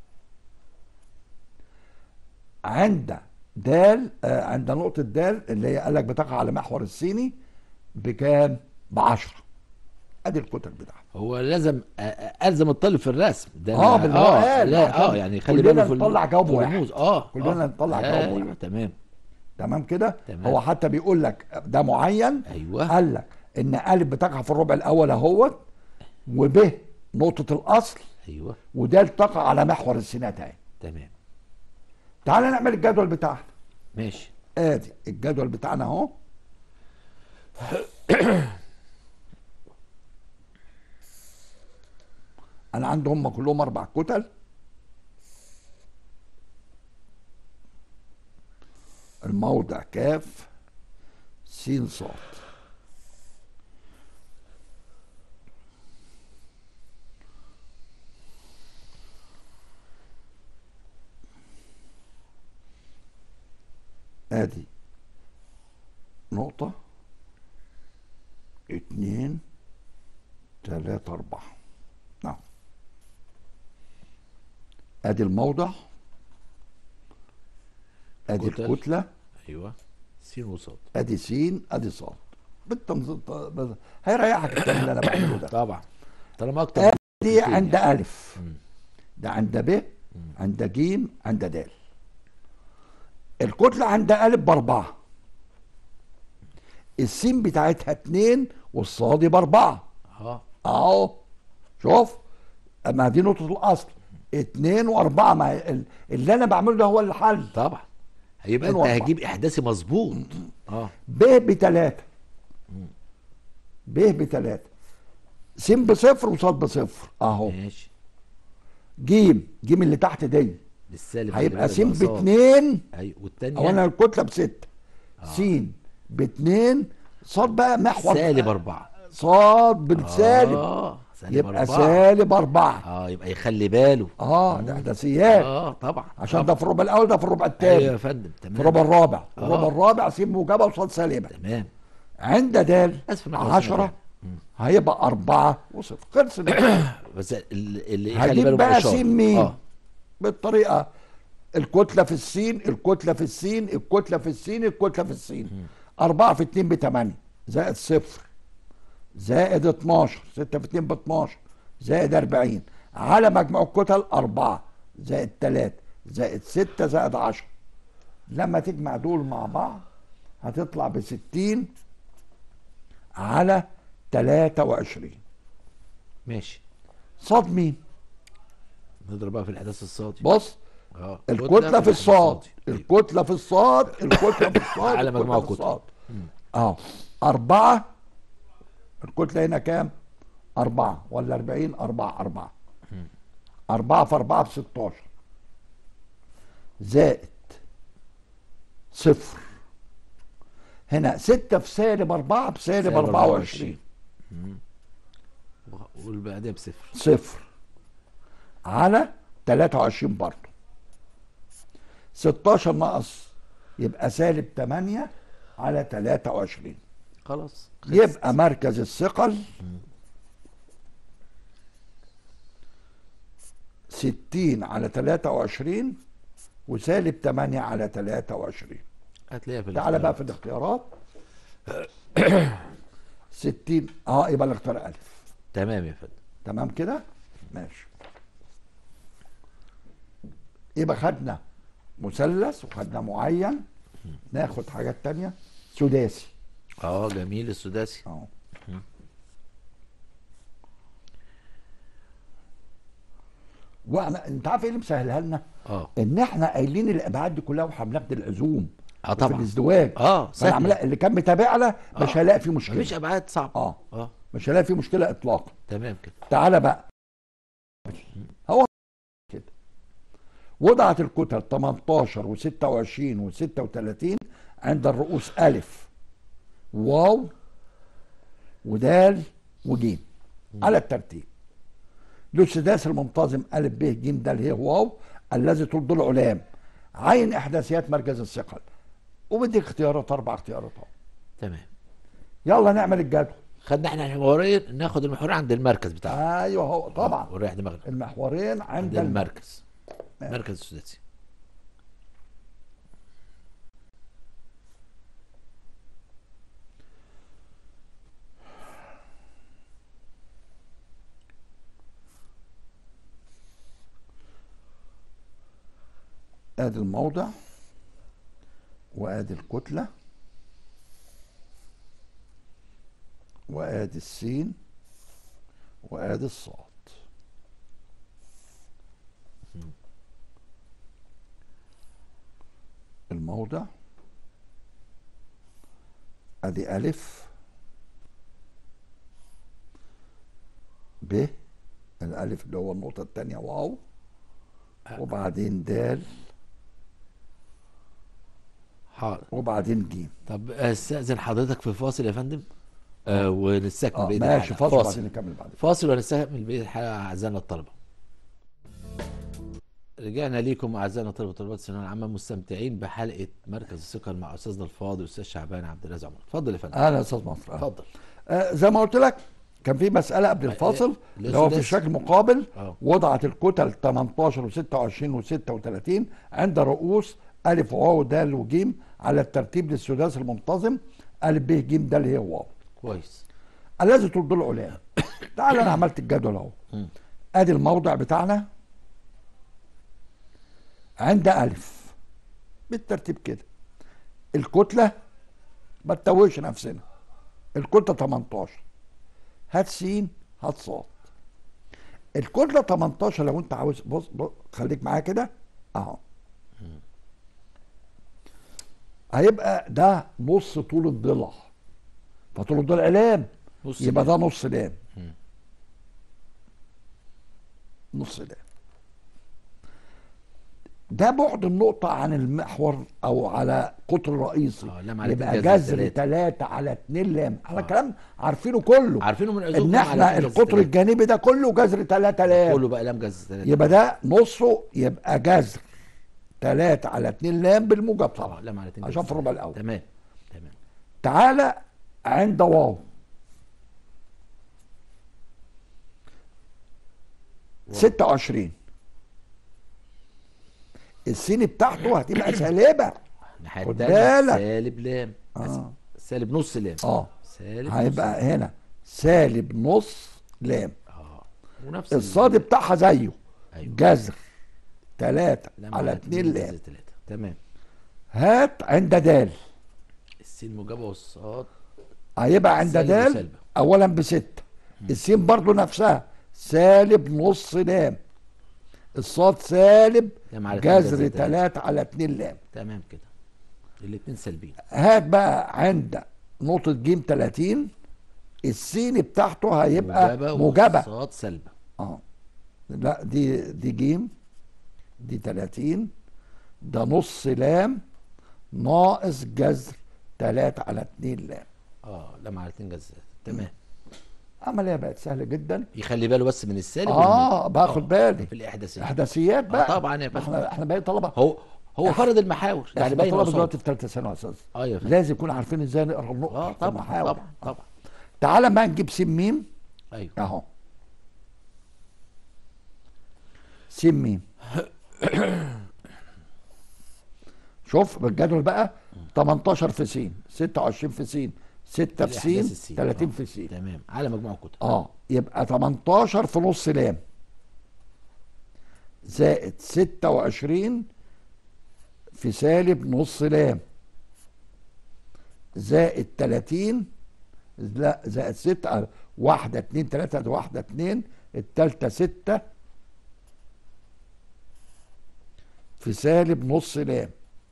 S2: عند دال آه عند نقطة دال اللي هي قال لك بتقع على محور الصيني بكام؟ بعشرة ادي الكتل بتاعته
S1: هو لازم أ- أ- الزم الطالب في الرسم ده
S2: اه
S1: أنا-
S2: بالله قال
S1: لا اه
S2: عشان
S1: يعني خلي
S2: كلنا
S1: باله في ال-
S2: نطلع جواب
S1: في
S2: واحد.
S1: الرموز اه
S2: كلنا
S1: آه.
S2: نطلع جواب
S1: ايوه
S2: واحد.
S1: تمام
S2: تمام كده
S1: تمام.
S2: هو حتى بيقول لك ده معين
S1: ايوه
S2: قال لك ان الف بتقع في الربع الاول اهوت وب نقطة الاصل
S1: ايوه
S2: وده تقع على محور السينات اهي
S1: تمام
S2: تعال نعمل الجدول بتاعنا
S1: ماشي
S2: ادي الجدول بتاعنا اهو انا عندي هم كلهم اربع كتل الموضع كاف سين صاد ادي نقطة اتنين تلاتة أربعة نعم ادي الموضع ادي
S1: كتل.
S2: الكتلة
S1: ايوه سين وصاد
S2: ادي سين ادي صاد بالتنظيم بس- هيريحك الكلام اللي انا بعمله ده
S1: طبعا طالما اكتر
S2: دي
S1: كتير
S2: عند
S1: يعني.
S2: ألف ده عند ب عند ج عند د الكتلة عند ألف بأربعة السين بتاعتها اتنين والصادي بأربعة
S1: اه
S2: أهو شوف أما دي نقطة الأصل اتنين وأربعة ما ال- اللي أنا بعمله ده هو الحل
S1: طبعا هيبقى انت
S2: اتنين وأربعة.
S1: هتجيب احداثي مظبوط اه
S2: ب بتلاتة ب بتلاتة س بصفر وصاد بصفر أهو
S1: ماشي
S2: جيم جيم اللي تحت دي
S1: بالسالب خلي
S2: هيبقى
S1: بالك
S2: س
S1: بقى صاد.
S2: باتنين
S1: ايوه والتانية
S2: اولا الكتله بستة س باتنين صاد بقى محور
S1: سالب أربعة
S2: صاد بالسالب
S1: اه سالب
S2: يبقى
S1: أربعة
S2: سالب أربعة
S1: اه يبقى يخلي باله
S2: اه ده احداثيات
S1: اه طبعا
S2: عشان ده في الربع الاول ده في الربع الثاني
S1: ايوه يا فندم
S2: في
S1: تمام
S2: الربع الرابع
S1: آه.
S2: الربع الرابع سين موجبه وصاد سالبه
S1: تمام
S2: عند دال
S1: اسف إن إحنا
S2: 10
S1: وصلنا
S2: هيبقى أربعة وصفر خلص الموضوع.
S1: بس ال- اللي يخلي
S2: هجيب
S1: باله من
S2: بقى
S1: الإشارة.
S2: سين مين
S1: اه
S2: بالطريقة الكتلة في السين الكتلة في السين الكتلة في السين الكتلة في السين أربعة في اتنين بتمانية زائد صفر زائد 12 ستة في اتنين ب 12 زائد 40 على مجموع الكتل أربعة زائد تلاتة زائد ستة زائد 10 لما تجمع دول مع بعض هتطلع بستين على تلاتة وعشرين
S1: ماشي
S2: صاد مين؟
S1: نضرب بقى في الإحداث الصادي
S2: بص
S1: اه
S2: الكتلة في الصاد
S1: أيوة.
S2: الكتلة في الصاد الكتلة في الصاد
S1: على
S2: الكتلة
S1: مجموع
S2: في
S1: الكتل.
S2: الصاد اه أربعة الكتلة هنا كام؟ أربعة ولا أربعين أربعة أربعة أربعة في أربعة في ستاشر زائد صفر هنا ستة في سالب أربعة بسالب
S1: سالب
S2: أربعة وعشرين
S1: قول بعدها بصفر
S2: صفر على 23 برضه 16 ناقص يبقى سالب 8 على 23
S1: خلاص
S2: يبقى مركز الثقل 60 على 23 وسالب 8 على 23
S1: هتلاقيها في
S2: تعالى بقى
S1: الاختيارات.
S2: في الاختيارات 60 اه يبقى الاختيار الف
S1: تمام يا فندم
S2: تمام كده ماشي يبقى خدنا مثلث وخدنا معين ناخد حاجات تانية سداسي
S1: اه جميل السداسي
S2: اهو وانا انت عارف ايه اللي مسهلها لنا؟
S1: اه
S2: ان احنا قايلين الابعاد دي كلها وهناخد العزوم
S1: اه
S2: في
S1: طبعا
S2: الازدواج
S1: اه سهل
S2: فالعملاء اللي كان متابعنا مش
S1: آه.
S2: هيلاقي فيه مشكله
S1: مفيش ابعاد صعبه
S2: اه
S1: اه
S2: مش هيلاقي فيه مشكله اطلاقا
S1: تمام كده
S2: تعالى بقى هو كده وضعت الكتل 18 و26 و36 عند الرؤوس ألف واو ودال وجيم على الترتيب للسداس المنتظم ألف ب ج د ه واو الذي ترد العلام عين إحداثيات مركز الثقل وبديك اختيارات أربع اختيارات أهو
S1: تمام
S2: يلا نعمل الجدول
S1: خدنا احنا المحورين ناخد المحورين عند المركز بتاعنا
S2: ايوه هو طبعا
S1: ونريح دماغنا
S2: المحورين عند
S1: عند
S2: المركز
S1: المركز
S2: ماشي.
S1: مركز السداسي
S2: ادي الموضع وادي الكتلة وادي السين وادي الصاد الموضع ادي الف ب الالف اللي هو النقطة التانية واو وبعدين دال
S1: حاضر
S2: وبعدين جيم
S1: طب استاذن حضرتك في فاصل يا فندم آه ونستكمل
S2: اه
S1: بقيه
S2: ماشي
S1: الحلقة.
S2: فاصل وبعدين نكمل بعد
S1: فاصل ونستكمل بقيه الحلقه اعزائنا الطلبه رجعنا ليكم اعزائنا طلبه وطلبات الثانويه العامه مستمتعين بحلقه مركز الثقل مع استاذنا الفاضل استاذ شعبان عبد الرازق عمر اتفضل يا فندم
S2: اهلا يا استاذ مصر أهلا.
S1: اتفضل
S2: آه زي ما قلت لك كان في مساله قبل الفاصل
S1: إيه؟
S2: اللي هو في
S1: لسه-
S2: الشكل مقابل
S1: آه.
S2: وضعت الكتل 18 و26 و36 عند رؤوس الف واو دال وجيم على الترتيب للسداس المنتظم الف ب ج د ه واو
S1: كويس
S2: الذي ترد العلام تعال انا عملت الجدول اهو
S1: مم.
S2: ادي الموضع بتاعنا عند الف بالترتيب كده الكتله ما تتوهش نفسنا الكتله 18 هات س هات ص الكتله 18 لو انت عاوز بص, بص خليك معايا كده اهو هيبقى ده نص طول الضلع فطول الضلع لام
S1: نص
S2: يبقى
S1: لام.
S2: ده نص لام نص لام ده بعد النقطة عن المحور أو على قطر رئيسي
S1: آه، لام على
S2: يبقى
S1: اتنين جذر
S2: جذر
S1: تلاتة.
S2: تلاتة على اتنين لام على كلام عارفينه كله
S1: عارفينه من
S2: إن
S1: عزوم
S2: احنا القطر الجانبي ده كله جذر تلاتة لام
S1: كله بقى لام جذر تلاتة
S2: يبقى ده نصه يبقى جذر تلاتة على اتنين لام بالموجب
S1: اه
S2: طبعا
S1: لام على اتنين
S2: عشان
S1: جذر
S2: في الربع
S1: تلاتة.
S2: الأول
S1: تمام تمام
S2: تعالى عند واو ستة وعشرين السين بتاعته هتبقى سالبة
S1: الناحية
S2: خد
S1: التانية
S2: بالك.
S1: سالب لام
S2: آه.
S1: سالب نص لام
S2: اه
S1: سالب نص
S2: هيبقى هنا سالب نص لام
S1: اه ونفس
S2: الصاد بتاعها زيه
S1: أيوة.
S2: جذر تلاتة
S1: لام
S2: على اتنين
S1: جذر
S2: لام
S1: تلاتة تمام
S2: هات عند دال
S1: السين موجبة والصاد
S2: هيبقى عند
S1: سالب
S2: دال
S1: وسالبة.
S2: اولا بستة السين برضو نفسها سالب نص لام الصاد سالب
S1: لام على اتنين
S2: جذر
S1: جذر تلاتة.
S2: تلاتة على اتنين لام
S1: تمام كده الاتنين سالبين
S2: هات بقى عند نقطة جيم 30 السين بتاعته هيبقى موجبة
S1: والصاد سالبة
S2: اه لا دي دي جيم دي 30 ده نص لام ناقص جذر 3 على 2 لام
S1: اه لام على اتنين جذر تمام
S2: عملية بقت سهلة جدا
S1: يخلي باله بس من السالب
S2: اه
S1: والموجب.
S2: باخد بالي
S1: في الاحداثيات
S2: احداثيات بقى
S1: طبعا يا فندم.
S2: احنا احنا باقي طلبة
S1: هو هو فرض المحاور يعني
S2: احنا
S1: باين
S2: طلبة
S1: قصاد.
S2: دلوقتي في ثالثة ثانوي يا استاذ
S1: اه يا فندم
S2: لازم يكون عارفين ازاي نقرا النقط
S1: اه
S2: في
S1: طبعا
S2: المحاور.
S1: طبعا طبعا
S2: تعالى بقى نجيب س ميم
S1: ايوه
S2: اهو س ميم شوف بالجدول بقى 18 في س 26 في س 6 في
S1: الإحداث
S2: س
S1: السين.
S2: 30
S1: آه.
S2: في س
S1: تمام على مجموع كتب
S2: اه يبقى 18 في نص لام زائد 26 في سالب نص لام زائد 30 لا زائد 6 واحدة اتنين تلاتة ده واحدة اتنين التالتة ستة في سالب نص لام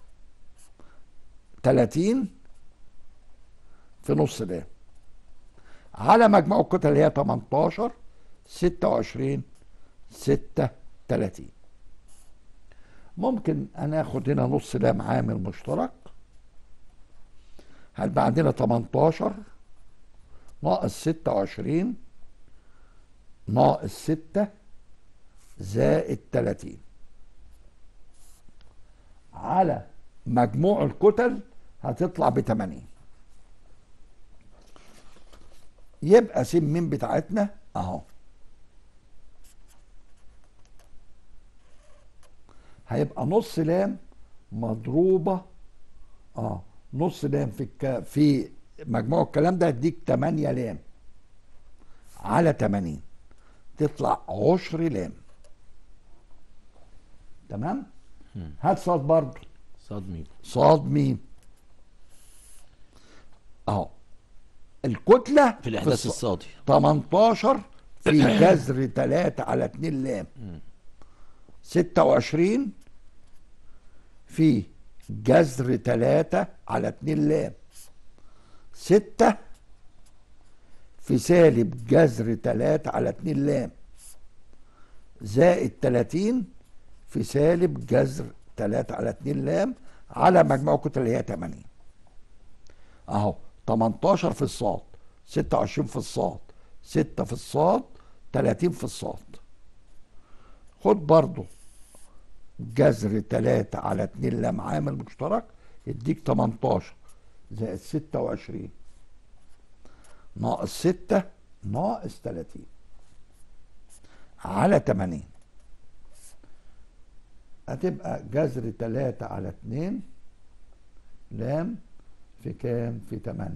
S2: 30 في نص لام على مجموع الكتل اللي هي 18 26 36 ممكن انا اخد هنا نص لام عامل مشترك هيبقى عندنا 18 ناقص 26 ناقص 6 زائد 30 على مجموع الكتل هتطلع ب 80 يبقى س م بتاعتنا اهو هيبقى نص لام مضروبه اه نص لام في الك... في مجموع الكلام ده يديك 8 لام على 80 تطلع عشر لام تمام هات صاد برضه
S1: صاد ميم
S2: صاد ميم اهو الكتله
S1: في الاحداث
S2: الص-
S1: الصادي
S2: 18 في جذر 3 على 2 لام 26 في جذر 3 على 2 لام 6 في سالب جذر 3 على 2 لام زائد 30 في سالب جذر 3 على 2 لام على مجموع الكتل اللي هي 80 اهو 18 في الصاد 26 في الصاد 6 في الصاد 30 في الصاد خد برضو جذر 3 على 2 لام عامل مشترك يديك 18 زائد 26 ناقص 6 ناقص 30 على 80 هتبقى جذر 3 على 2 لام في كام؟ في 8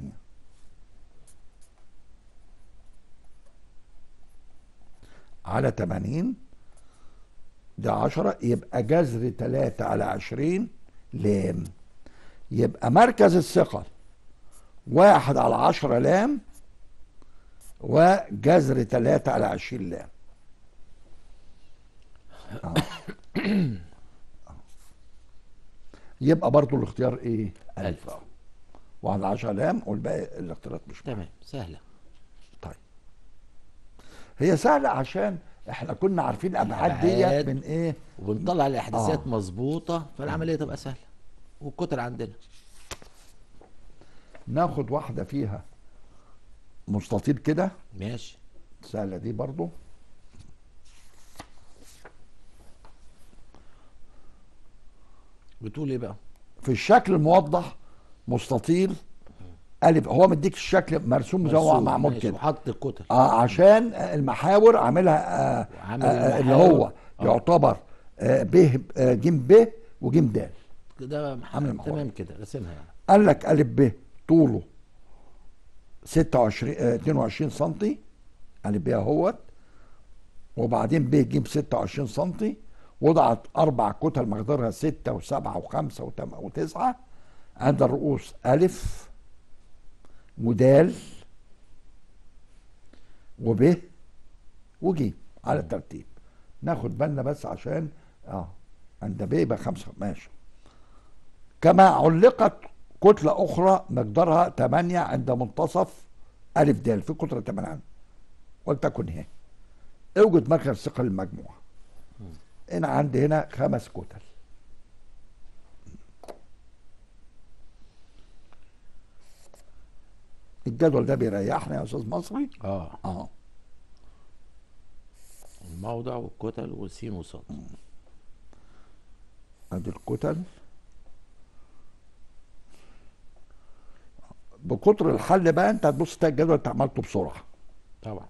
S2: على 80 ده 10 يبقى جذر 3 على 20 لام يبقى مركز الثقل واحد على 10 لام وجذر 3 على 20 لام آه. يبقى برضو الاختيار ايه؟
S1: ألف.
S2: أهو. واحد على 10 لام والباقي الاختيارات مش
S1: تمام سهلة
S2: طيب هي سهلة عشان احنا كنا عارفين الابعاد
S1: الأبعاد.
S2: ديت من ايه
S1: وبنطلع الاحداثيات
S2: آه.
S1: مظبوطه فالعمليه تبقى سهله والكتل عندنا
S2: ناخد واحده فيها مستطيل كده
S1: ماشي
S2: سهله دي برضو
S1: بتقول ايه بقى
S2: في الشكل الموضح مستطيل الف هو مديك الشكل مرسوم زي ما هو
S1: مرسوم،
S2: معمول
S1: ماشي،
S2: كده
S1: وحط الكتل
S2: اه عشان المحاور عاملها آه
S1: وعامل
S2: آه اللي
S1: المحاور.
S2: هو
S1: آه.
S2: يعتبر آه ب آه جيم ب وجيم د
S1: ده
S2: عامل المحور.
S1: تمام كده رسمها يعني
S2: قال لك الف ب طوله 26 آه 22 سم الف ب اهوت وبعدين ب ج 26 سم وضعت اربع كتل مقدارها 6 و7 و5 و9 عند الرؤوس الف ودال وب وج على الترتيب ناخد بالنا بس عشان اه عند ب يبقى خمسه ماشي كما علقت كتلة أخرى مقدارها 8 عند منتصف ألف د في كتلة 8 ولتكن هي اوجد مركز ثقل المجموعة أنا عندي هنا خمس كتل الجدول ده بيريحنا يا أستاذ مصري
S1: اه
S2: اه
S1: الموضع والكتل والسين وصاد
S2: ادي الكتل بكتر الحل بقى انت هتبص تلاقي الجدول انت عملته بسرعه
S1: طبعا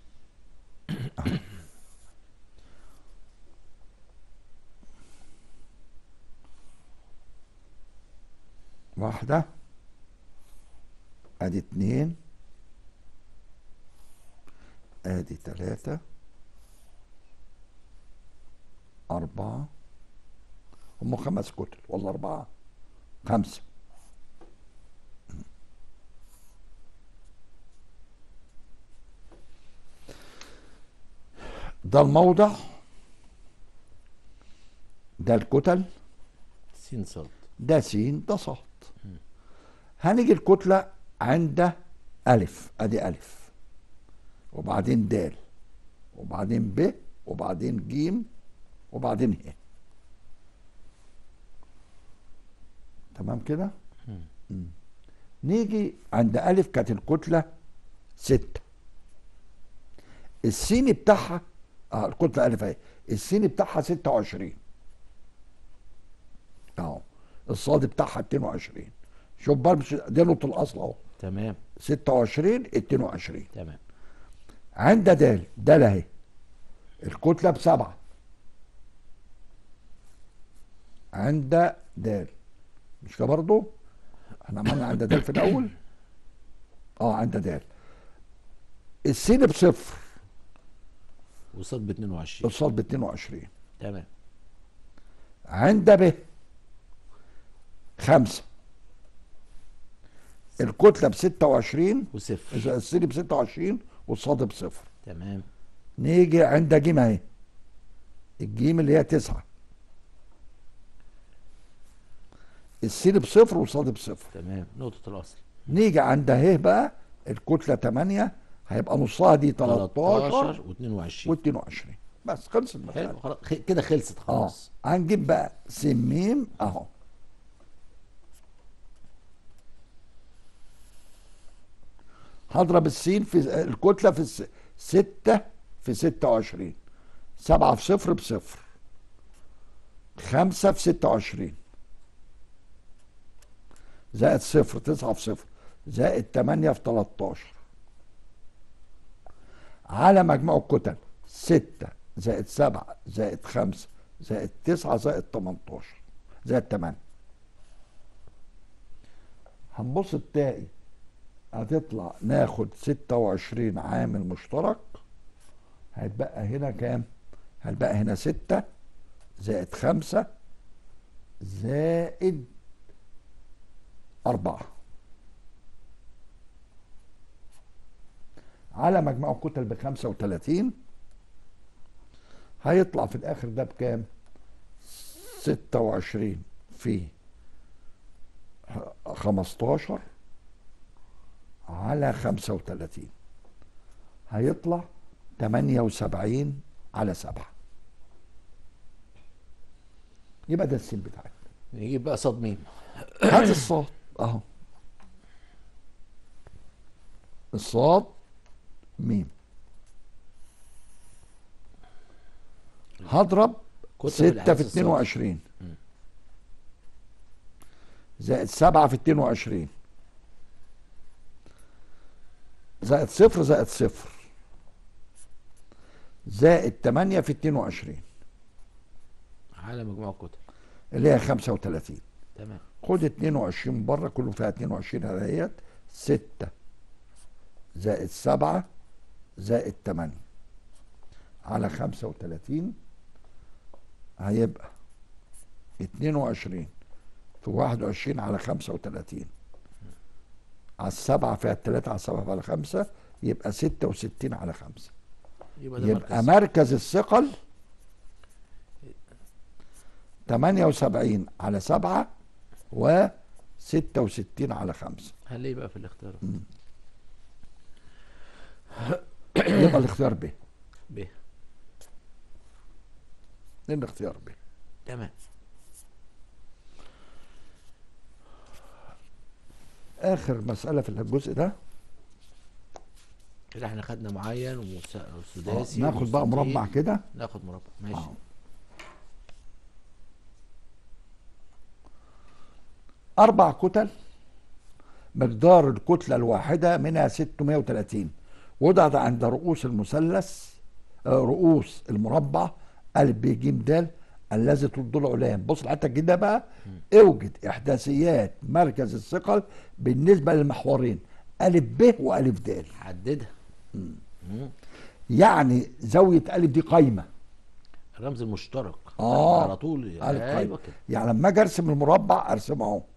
S2: واحدة ادي اتنين ادي تلاتة اربعة هم خمس كتل ولا اربعة خمسة ده الموضع ده الكتل
S1: سين صاد
S2: ده س ده ص هنيجي الكتلة عند ألف أدي ألف وبعدين د وبعدين ب وبعدين ج وبعدين ه تمام كده؟ مم. نيجي عند ألف كانت الكتلة ستة السين بتاعها اه الكتلة ألف أهي السين بتاعها ستة وعشرين اهو الصاد بتاعها 22 شوف بقى مش دي نقطة الأصل أهو
S1: تمام
S2: 26 22
S1: تمام
S2: عند دال دال أهي الكتلة بسبعة عند دال مش كده برضه؟ احنا عملنا عند دال في الأول اه عند دال السين بصفر
S1: وصاد ب 22
S2: الصاد ب 22
S1: تمام
S2: عند ب خمسة الكتلة ب 26
S1: وصفر
S2: السين ب 26 والصاد بصفر
S1: تمام
S2: نيجي عند جيم اهي الجيم اللي هي تسعة السين بصفر والصاد بصفر
S1: تمام نقطة الأصل
S2: نيجي عند اهي بقى الكتلة 8 هيبقى نصها دي 13
S1: و22
S2: و22 بس خلص المسألة
S1: حلو خلاص خ- كده خلصت
S2: اه
S1: خلاص
S2: هنجيب بقى س م اهو هضرب السين في الكتلة في الس- ستة في ستة وعشرين سبعة في صفر بصفر خمسة في ستة وعشرين زائد صفر تسعة في صفر زائد تمانية في تلاتاشر على مجموع الكتل ستة زائد سبعة زائد خمسة زائد تسعة زائد تمنتاشر زائد تمانية هنبص تلاقي هتطلع ناخد ستة وعشرين عامل مشترك هيتبقى هنا كام؟ هيتبقى هنا ستة زائد خمسة زائد أربعة على مجموع الكتل بخمسة وتلاتين هيطلع في الآخر ده بكام؟ ستة وعشرين في خمستاشر على خمسة وتلاتين هيطلع تمانية وسبعين على سبعة يبقى ده السين بتاعك
S1: نجيب بقى صاد ميم
S2: هات الصاد اهو الصاد ميم هضرب
S1: كتلة
S2: ستة
S1: بالحديث
S2: في
S1: الصاد.
S2: 22 زائد سبعة في 22 زائد صفر زائد صفر زائد 8 في 22
S1: على مجموع الكتل
S2: اللي هي 35
S1: تمام
S2: خد 22 بره كله فيها 22 اهيت 6 زائد 7 زائد 8 على 35 هيبقى 22 في 21 على 35 على السبعة فيها التلاتة على السبعة على خمسة يبقى 66 على خمسة
S1: يبقى ده
S2: يبقى
S1: مركز
S2: مركز الثقل 78 على 7 و 66 على 5
S1: هل ايه بقى في الاختيارات
S2: يبقى الاختيار ب
S1: ب
S2: الاختيار ب
S1: تمام
S2: اخر مسألة في الجزء ده
S1: كده احنا خدنا معين ومس-
S2: آه،
S1: وسداسي
S2: ناخد بقى
S1: ومستطيل.
S2: مربع كده
S1: ناخد مربع ماشي
S2: آه. أربع كتل مقدار الكتلة الواحدة منها 630 وضعت عند رؤوس المثلث آه، رؤوس المربع أ ب ج د الذي تضل علام بص الحته الجديده بقى اوجد احداثيات مركز الثقل بالنسبه للمحورين أ ب وألف د
S1: حددها مم.
S2: يعني زاويه أ دي قايمه
S1: الرمز المشترك
S2: اه
S1: على طول
S2: القايمة.
S1: ايوه كده
S2: يعني لما اجي ارسم المربع ارسمه اهو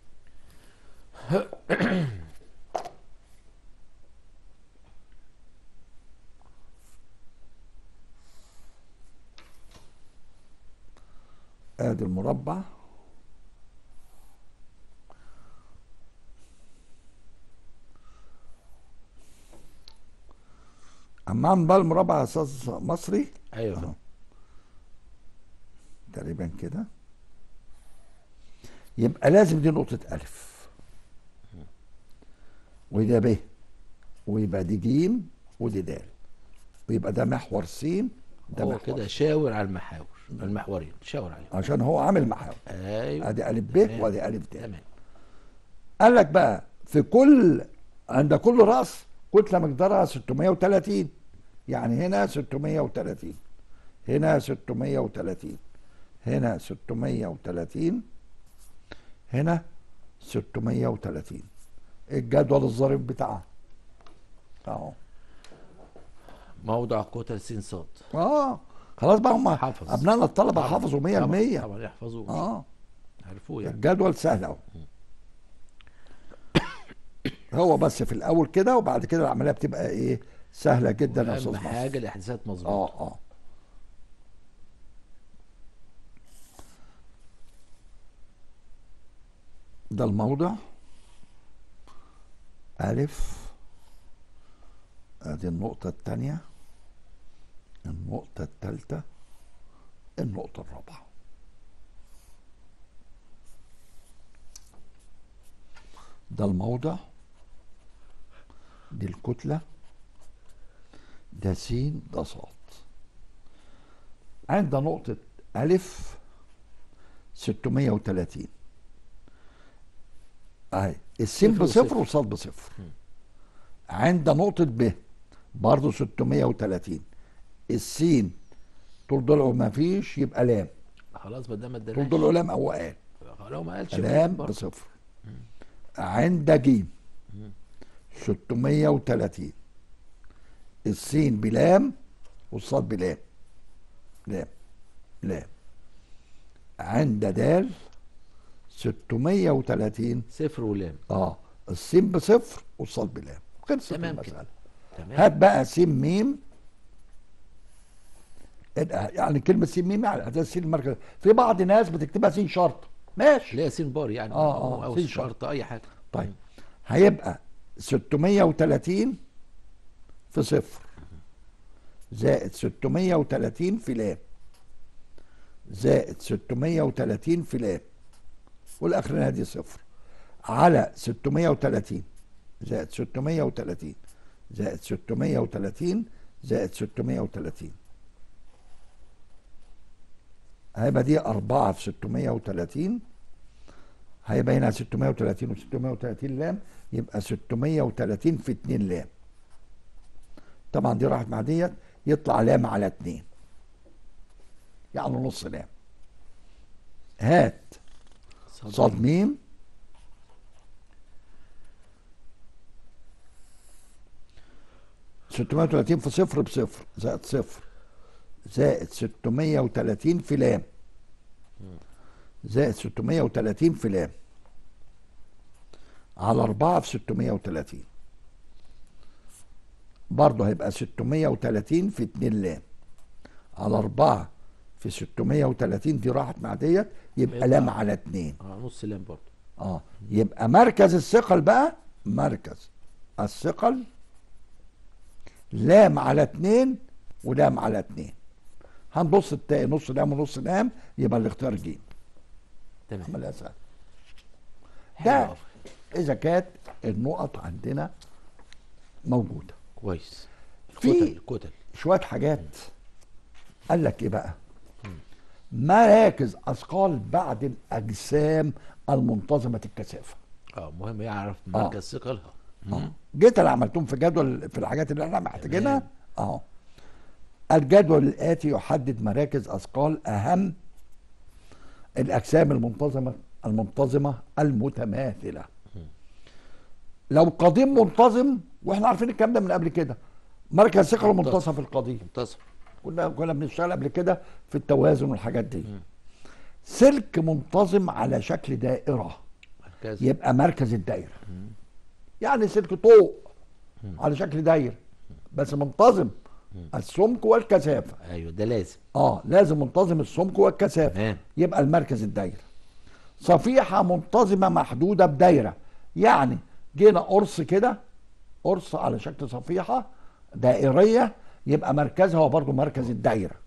S2: ادي المربع اما أعمل بقى المربع على اساس مصري
S1: ايوه
S2: أهو.
S1: كده.
S2: تقريبا كده يبقى لازم دي نقطة ألف وده ب ويبقى دي جيم ودي دال ويبقى ده محور س ده
S1: هو
S2: محور
S1: كده شاور على المحاور المحورين شاور عليهم
S2: عشان هو عامل محاور
S1: ايوه
S2: ادي ألف ب
S1: تمام.
S2: وادي ألف د
S1: تمام
S2: قال لك بقى في كل عند كل راس كتلة مقدارها 630 يعني هنا 630 هنا 630 هنا 630 هنا 630 الجدول الظريف بتاعها اهو
S1: موضع كتل س ص
S2: اه خلاص بقى هم
S1: حفظ.
S2: ابنائنا الطلبه
S1: طبعاً.
S2: حفظوا 100%
S1: طبعا طبعا يحفظوه
S2: اه
S1: عرفوه يعني
S2: الجدول سهل اهو هو بس في الاول كده وبعد كده العمليه بتبقى ايه سهله جدا يا استاذ
S1: اهم
S2: نصر.
S1: حاجه الاحداثات
S2: اه
S1: مظبوطه
S2: اه ده الموضع ألف ادي النقطة الثانية النقطة الثالثة النقطة الرابعة ده الموضع دي الكتلة ده س ده ص عند نقطة ألف 630 أهي السين
S1: صفر
S2: بصفر
S1: وصفر.
S2: والصاد بصفر عند نقطة ب برضه 630 السين طول ضلعه ما فيش يبقى لام
S1: خلاص ما دام ما
S2: طول
S1: اداناش
S2: ضلعه لام أو قال
S1: لو ما قالش
S2: لام
S1: برضه.
S2: بصفر عند ج 630 السين بلام والصاد بلام لام لام عند د 630
S1: صفر ولام
S2: اه السين بصفر والصاد بلام خلصت
S1: تمام
S2: المسألة
S1: كده تمام
S2: هات بقى س ميم يعني كلمة س ميم يعني ده السين المركز في بعض ناس بتكتبها س شرط ماشي
S1: ليه سين بار يعني
S2: آه،
S1: او,
S2: آه،
S1: أو
S2: سين
S1: شرط اي حاجه
S2: طيب هيبقى 630 في صفر زائد 630 في لام زائد 630 في لام والاخرانيه دي صفر على 630 زائد 630 زائد 630 زائد 630 هيبقى دي 4 في 630 هيبقى هنا 630 و 630 لام يبقى 630 في 2 لام طبعا دي راحت مع ديت يطلع لام على 2 يعني نص لام هات صاد ميم ستمائة وتلاتين في صفر بصفر زائد صفر زائد ستمائة وتلاتين في لام زائد ستمائة وتلاتين في لام على أربعة في ستمائة وتلاتين برضه هيبقى ستمائة وتلاتين في اتنين لام على أربعة في ستمائة وتلاتين دي راحت مع ديت يبقى
S1: يبقى-
S2: لام على اتنين
S1: اه نص لام برضه
S2: اه يبقى مركز الثقل بقى مركز الثقل لام على اتنين ولام على اتنين هنبص التاني نص لام ونص لام يبقى الاختيار جيم
S1: تمام
S2: عملها سهل
S1: حلو
S2: ده
S1: أوي.
S2: اذا كانت النقط عندنا موجوده
S1: كويس
S2: في-
S1: كتل كتل
S2: شويه حاجات قال لك ايه بقى مراكز اثقال بعد الاجسام المنتظمه الكثافه
S1: اه مهم يعرف مركز ثقلها
S2: اه جيت انا عملتهم في جدول في الحاجات اللي احنا محتاجينها
S1: تمام.
S2: اه الجدول الاتي يحدد مراكز اثقال اهم الاجسام المنتظمه المنتظمه المتماثله لو قضيب منتظم واحنا عارفين الكلام ده من قبل كده مركز ثقل
S1: منتظم.
S2: منتصف القضيب
S1: منتصف
S2: كنا كنا بنشتغل قبل كده في التوازن والحاجات دي سلك منتظم على شكل دائره
S1: مركز
S2: يبقى مركز الدايره يعني سلك طوق على شكل دايره بس منتظم السمك والكثافه
S1: ايوه ده لازم
S2: اه لازم منتظم السمك والكثافه
S1: تمام
S2: يبقى المركز الدايره صفيحه منتظمه محدوده بدايره يعني جينا قرص كده قرص على شكل صفيحه دائريه يبقى مركزها هو برضه مركز الدايره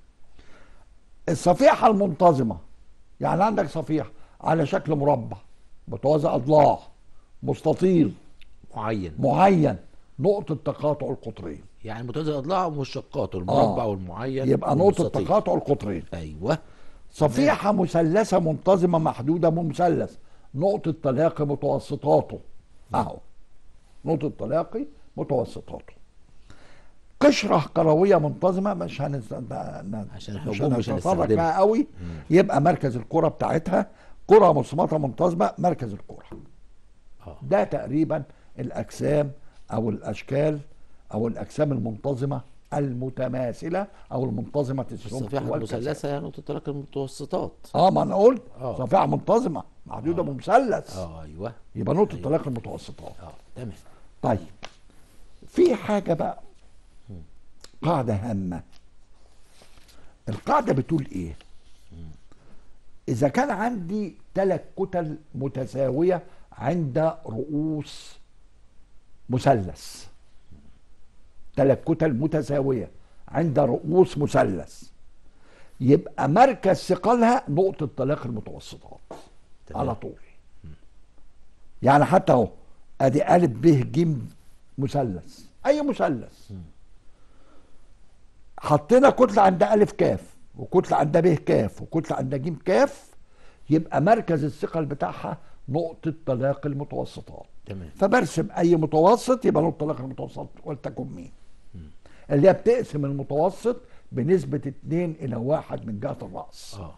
S2: الصفيحه المنتظمه يعني عندك صفيحه على شكل مربع متوازي اضلاع مستطيل
S1: معين
S2: معين نقطه تقاطع القطرين
S1: يعني متوازي الاضلاع ومشتقاته المربع والمعين
S2: يبقى نقطه
S1: والمستطيل.
S2: تقاطع القطرين
S1: ايوه
S2: صفيحة مثلثة منتظمة محدودة بمثلث نقطة تلاقي متوسطاته أهو نقطة تلاقي متوسطاته قشرة كروية منتظمة مش هنس...
S1: عشان
S2: مش
S1: الحبوب مش
S2: هنتطرق
S1: هنستخدمها.
S2: فيها قوي يبقى مركز الكرة بتاعتها كرة مصمتة منتظمة مركز الكرة
S1: اه
S2: ده تقريبا الأجسام أو الأشكال أو الأجسام المنتظمة المتماثلة أو المنتظمة السمك
S1: الصفيحه
S2: والكثافة.
S1: المثلثه يعني نقطه تلاقي المتوسطات
S2: اه ما انا قلت
S1: آه.
S2: صفيحه منتظمه محدوده بمثلث
S1: اه ايوه
S2: يبقى نقطه تلاقي المتوسطات
S1: اه تمام
S2: طيب في حاجه بقى قاعده هامه القاعده بتقول ايه اذا كان عندي ثلاث كتل متساويه عند رؤوس مثلث ثلاث كتل متساويه عند رؤوس مثلث يبقى مركز ثقلها نقطه تلاقي المتوسطات
S1: تمام.
S2: على طول يعني حتى اهو ادي الف ب ج مثلث اي مثلث حطينا كتله عند الف كاف وكتله عند ب كاف وكتله عند ج كاف يبقى مركز الثقل بتاعها نقطه تلاقي المتوسطات
S1: تمام
S2: فبرسم اي متوسط يبقى نقطه تلاقي المتوسط ولتكن مين اللي هي بتقسم المتوسط بنسبه 2 الى 1 من جهه الراس
S1: اه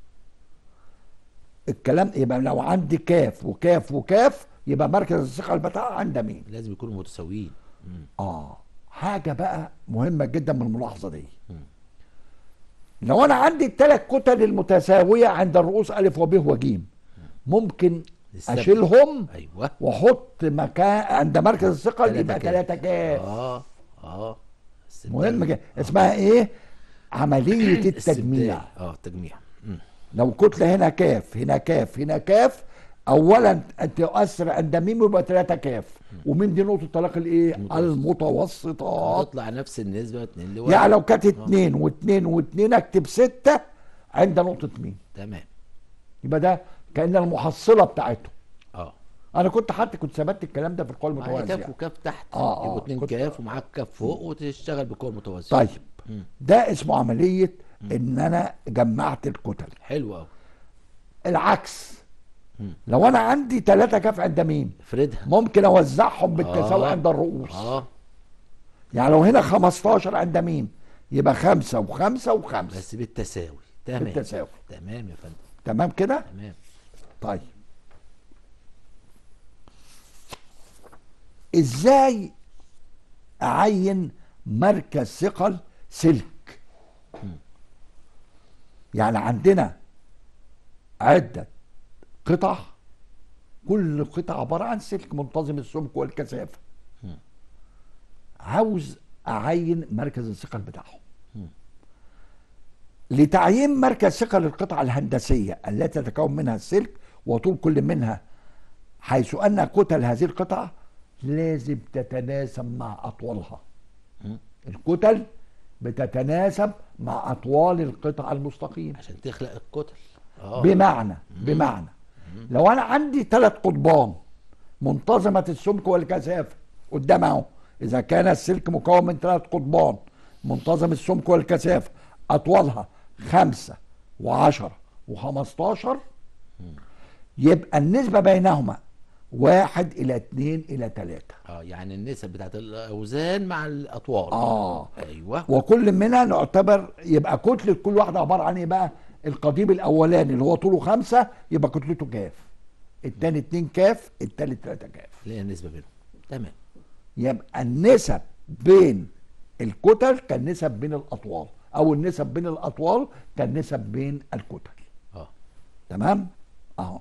S2: الكلام يبقى لو عندي كاف وكاف وكاف يبقى مركز الثقل بتاعها عند مين
S1: لازم يكونوا متساويين مم.
S2: اه حاجه بقى مهمه جدا من الملاحظه دي لو انا عندي الثلاث كتل المتساويه عند الرؤوس الف وب وج ممكن
S1: نستبدل.
S2: اشيلهم
S1: ايوه
S2: واحط مكان عند مركز الثقل
S1: تلاتة
S2: يبقى
S1: كاف.
S2: ثلاثه كاف
S1: اه اه
S2: مهم جدا اسمها ايه عمليه التجميع
S1: استبدال. اه التجميع مم.
S2: لو كتله هنا كاف هنا كاف هنا كاف اولا ان تؤثر عند ميم يبقى 3 كاف وميم دي نقطه طلاق الايه
S1: المتوسط.
S2: المتوسطات
S1: تطلع نفس النسبه 2 لواحد
S2: يعني لو كانت 2 و2 و2 اكتب 6 عند نقطه ميم
S1: تمام
S2: يبقى ده كان المحصله بتاعته
S1: اه
S2: انا كنت حتى كنت ثبت الكلام ده في القوى
S1: معايا
S2: المتوازيه
S1: كاف وكاف تحت
S2: آه، آه،
S1: يبقوا اتنين
S2: كنت-
S1: كاف ومعاك كاف فوق وتشتغل بقوه متوازيه
S2: طيب
S1: مم.
S2: ده اسمه عمليه ان انا جمعت الكتل
S1: حلو قوي
S2: العكس
S1: مم.
S2: لو انا عندي ثلاثة كاف عند ميم
S1: افردها
S2: ممكن اوزعهم بالتساوي
S1: آه.
S2: عند الرؤوس
S1: اه
S2: يعني لو هنا 15 عند ميم يبقى خمسة وخمسة وخمسة
S1: بس بالتساوي تمام
S2: بالتساوي
S1: تمام يا فندم
S2: تمام كده
S1: تمام
S2: طيب ازاي اعين مركز ثقل سلك يعني عندنا عدة قطع كل قطعة عبارة عن سلك منتظم السمك والكثافة عاوز أعين مركز الثقل بتاعهم لتعيين مركز ثقل القطعة الهندسية التي تتكون منها السلك وطول كل منها حيث أن كتل هذه القطعة لازم تتناسب مع أطوالها
S1: مم.
S2: الكتل بتتناسب مع أطوال القطعة المستقيمة
S1: عشان تخلق الكتل اه
S2: بمعنى بمعنى لو انا عندي ثلاث قضبان منتظمه السمك والكثافه قدام اهو اذا كان السلك مكون من ثلاث قضبان منتظم السمك والكثافه اطوالها خمسة وعشرة وخمستاشر يبقى النسبة بينهما واحد إلى اتنين إلى تلاتة
S1: اه يعني النسب بتاعت الاوزان مع الاطوال
S2: آه
S1: ايوه
S2: وكل منها نعتبر يبقى كتلة كل واحدة عبارة عن ايه بقى؟ القضيب الأولاني اللي هو طوله خمسة يبقى كتلته كاف. التاني اتنين كاف، التالت تلاتة كاف.
S1: اللي هي النسبه بينهم تمام
S2: يبقى النسب بين الكتل كالنسب بين الأطوال، أو النسب بين الأطوال كالنسب بين الكتل.
S1: اه
S2: تمام؟ أهو.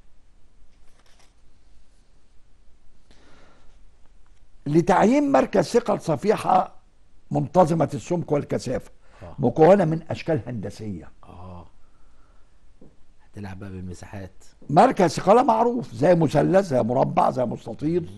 S2: لتعيين مركز ثقل صفيحة منتظمة السمك والكثافة
S1: آه.
S2: مكونة من أشكال هندسية
S1: اه هتلعب بقى بالمساحات
S2: مركز ثقلها معروف زي مثلث زي مربع زي مستطيل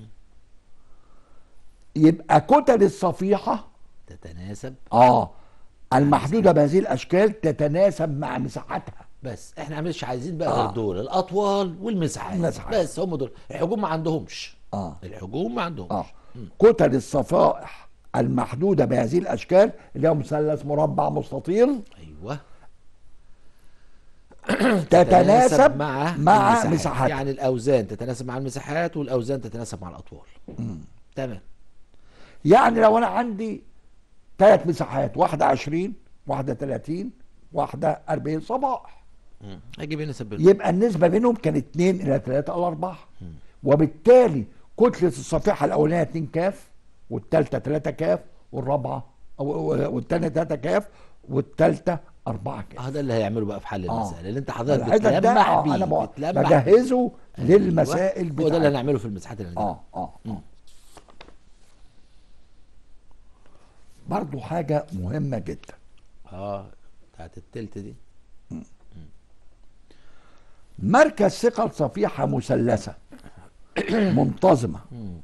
S2: يبقى كتل الصفيحة
S1: تتناسب
S2: اه المحدودة بهذه الأشكال تتناسب مع مساحتها
S1: بس احنا مش عايزين بقى
S2: آه.
S1: غير دول الاطوال والمساحات
S2: المساحات.
S1: بس هم دول الحجوم ما عندهمش
S2: اه
S1: الحجوم ما عندهمش
S2: اه كتل الصفائح المحدودة بهذه الأشكال اللي هو مثلث مربع مستطيل
S1: ايوه
S2: تتناسب
S1: مع
S2: مع
S1: المساحات.
S2: مساحتها
S1: يعني الاوزان تتناسب مع المساحات والاوزان تتناسب مع الاطوال تمام
S2: يعني لو انا عندي ثلاث مساحات واحده 20 واحده 30 واحده 40 صباح
S1: مم. اجيب النسب بينهم
S2: يبقى النسبه بينهم كانت 2 الى 3 الى 4 وبالتالي كتله الصفيحه الاولانيه 2 كاف والثالثه 3 كاف والرابعه أو- أو- والثانيه 3 كاف والثالثه 4 كاف
S1: اه ده اللي هيعمله بقى في حل
S2: آه.
S1: المسائل اللي انت حضرتك
S2: العدد ده
S1: بتلمح
S2: آه
S1: بيه
S2: انا بقى-
S1: بتلمح بيه.
S2: بجهزه
S1: أيوة.
S2: للمسائل
S1: هو ده اللي
S2: بتاعتي
S1: هنعمله في المساحات اللي
S2: اه اه اه برضو حاجه مهمه جدا
S1: اه بتاعت التلت دي
S2: مركز ثقل صفيحة مثلثة منتظمة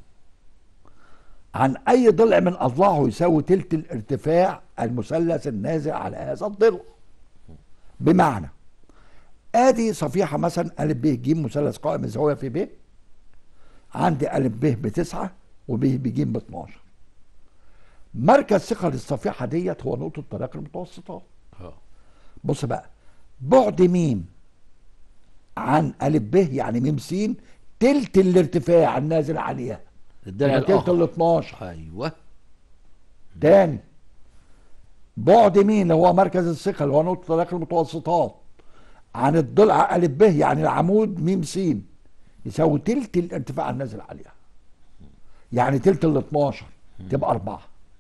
S2: عن أي ضلع من أضلاعه يساوي تلت الارتفاع المثلث النازل على هذا الضلع بمعنى آدي صفيحة مثلا أ ب ج مثلث قائم الزاوية في ب عندي أ ب بتسعة وب بج ب 12 مركز ثقل الصفيحة ديت هو نقطة طريق المتوسطات
S1: اه
S2: بص بقى بعد ميم عن ألف ب يعني ميم س تلت الارتفاع النازل عليها
S1: الضلع
S2: يبقى تلت ال
S1: الاخر
S2: 12
S1: ايوه
S2: تاني بعد مين اللي هو مركز الثقل اللي هو نقطة طريق المتوسطات عن الضلع ألف ب يعني العمود ميم س يساوي تلت الارتفاع النازل عليها يعني تلت ال 12 تبقى أربعة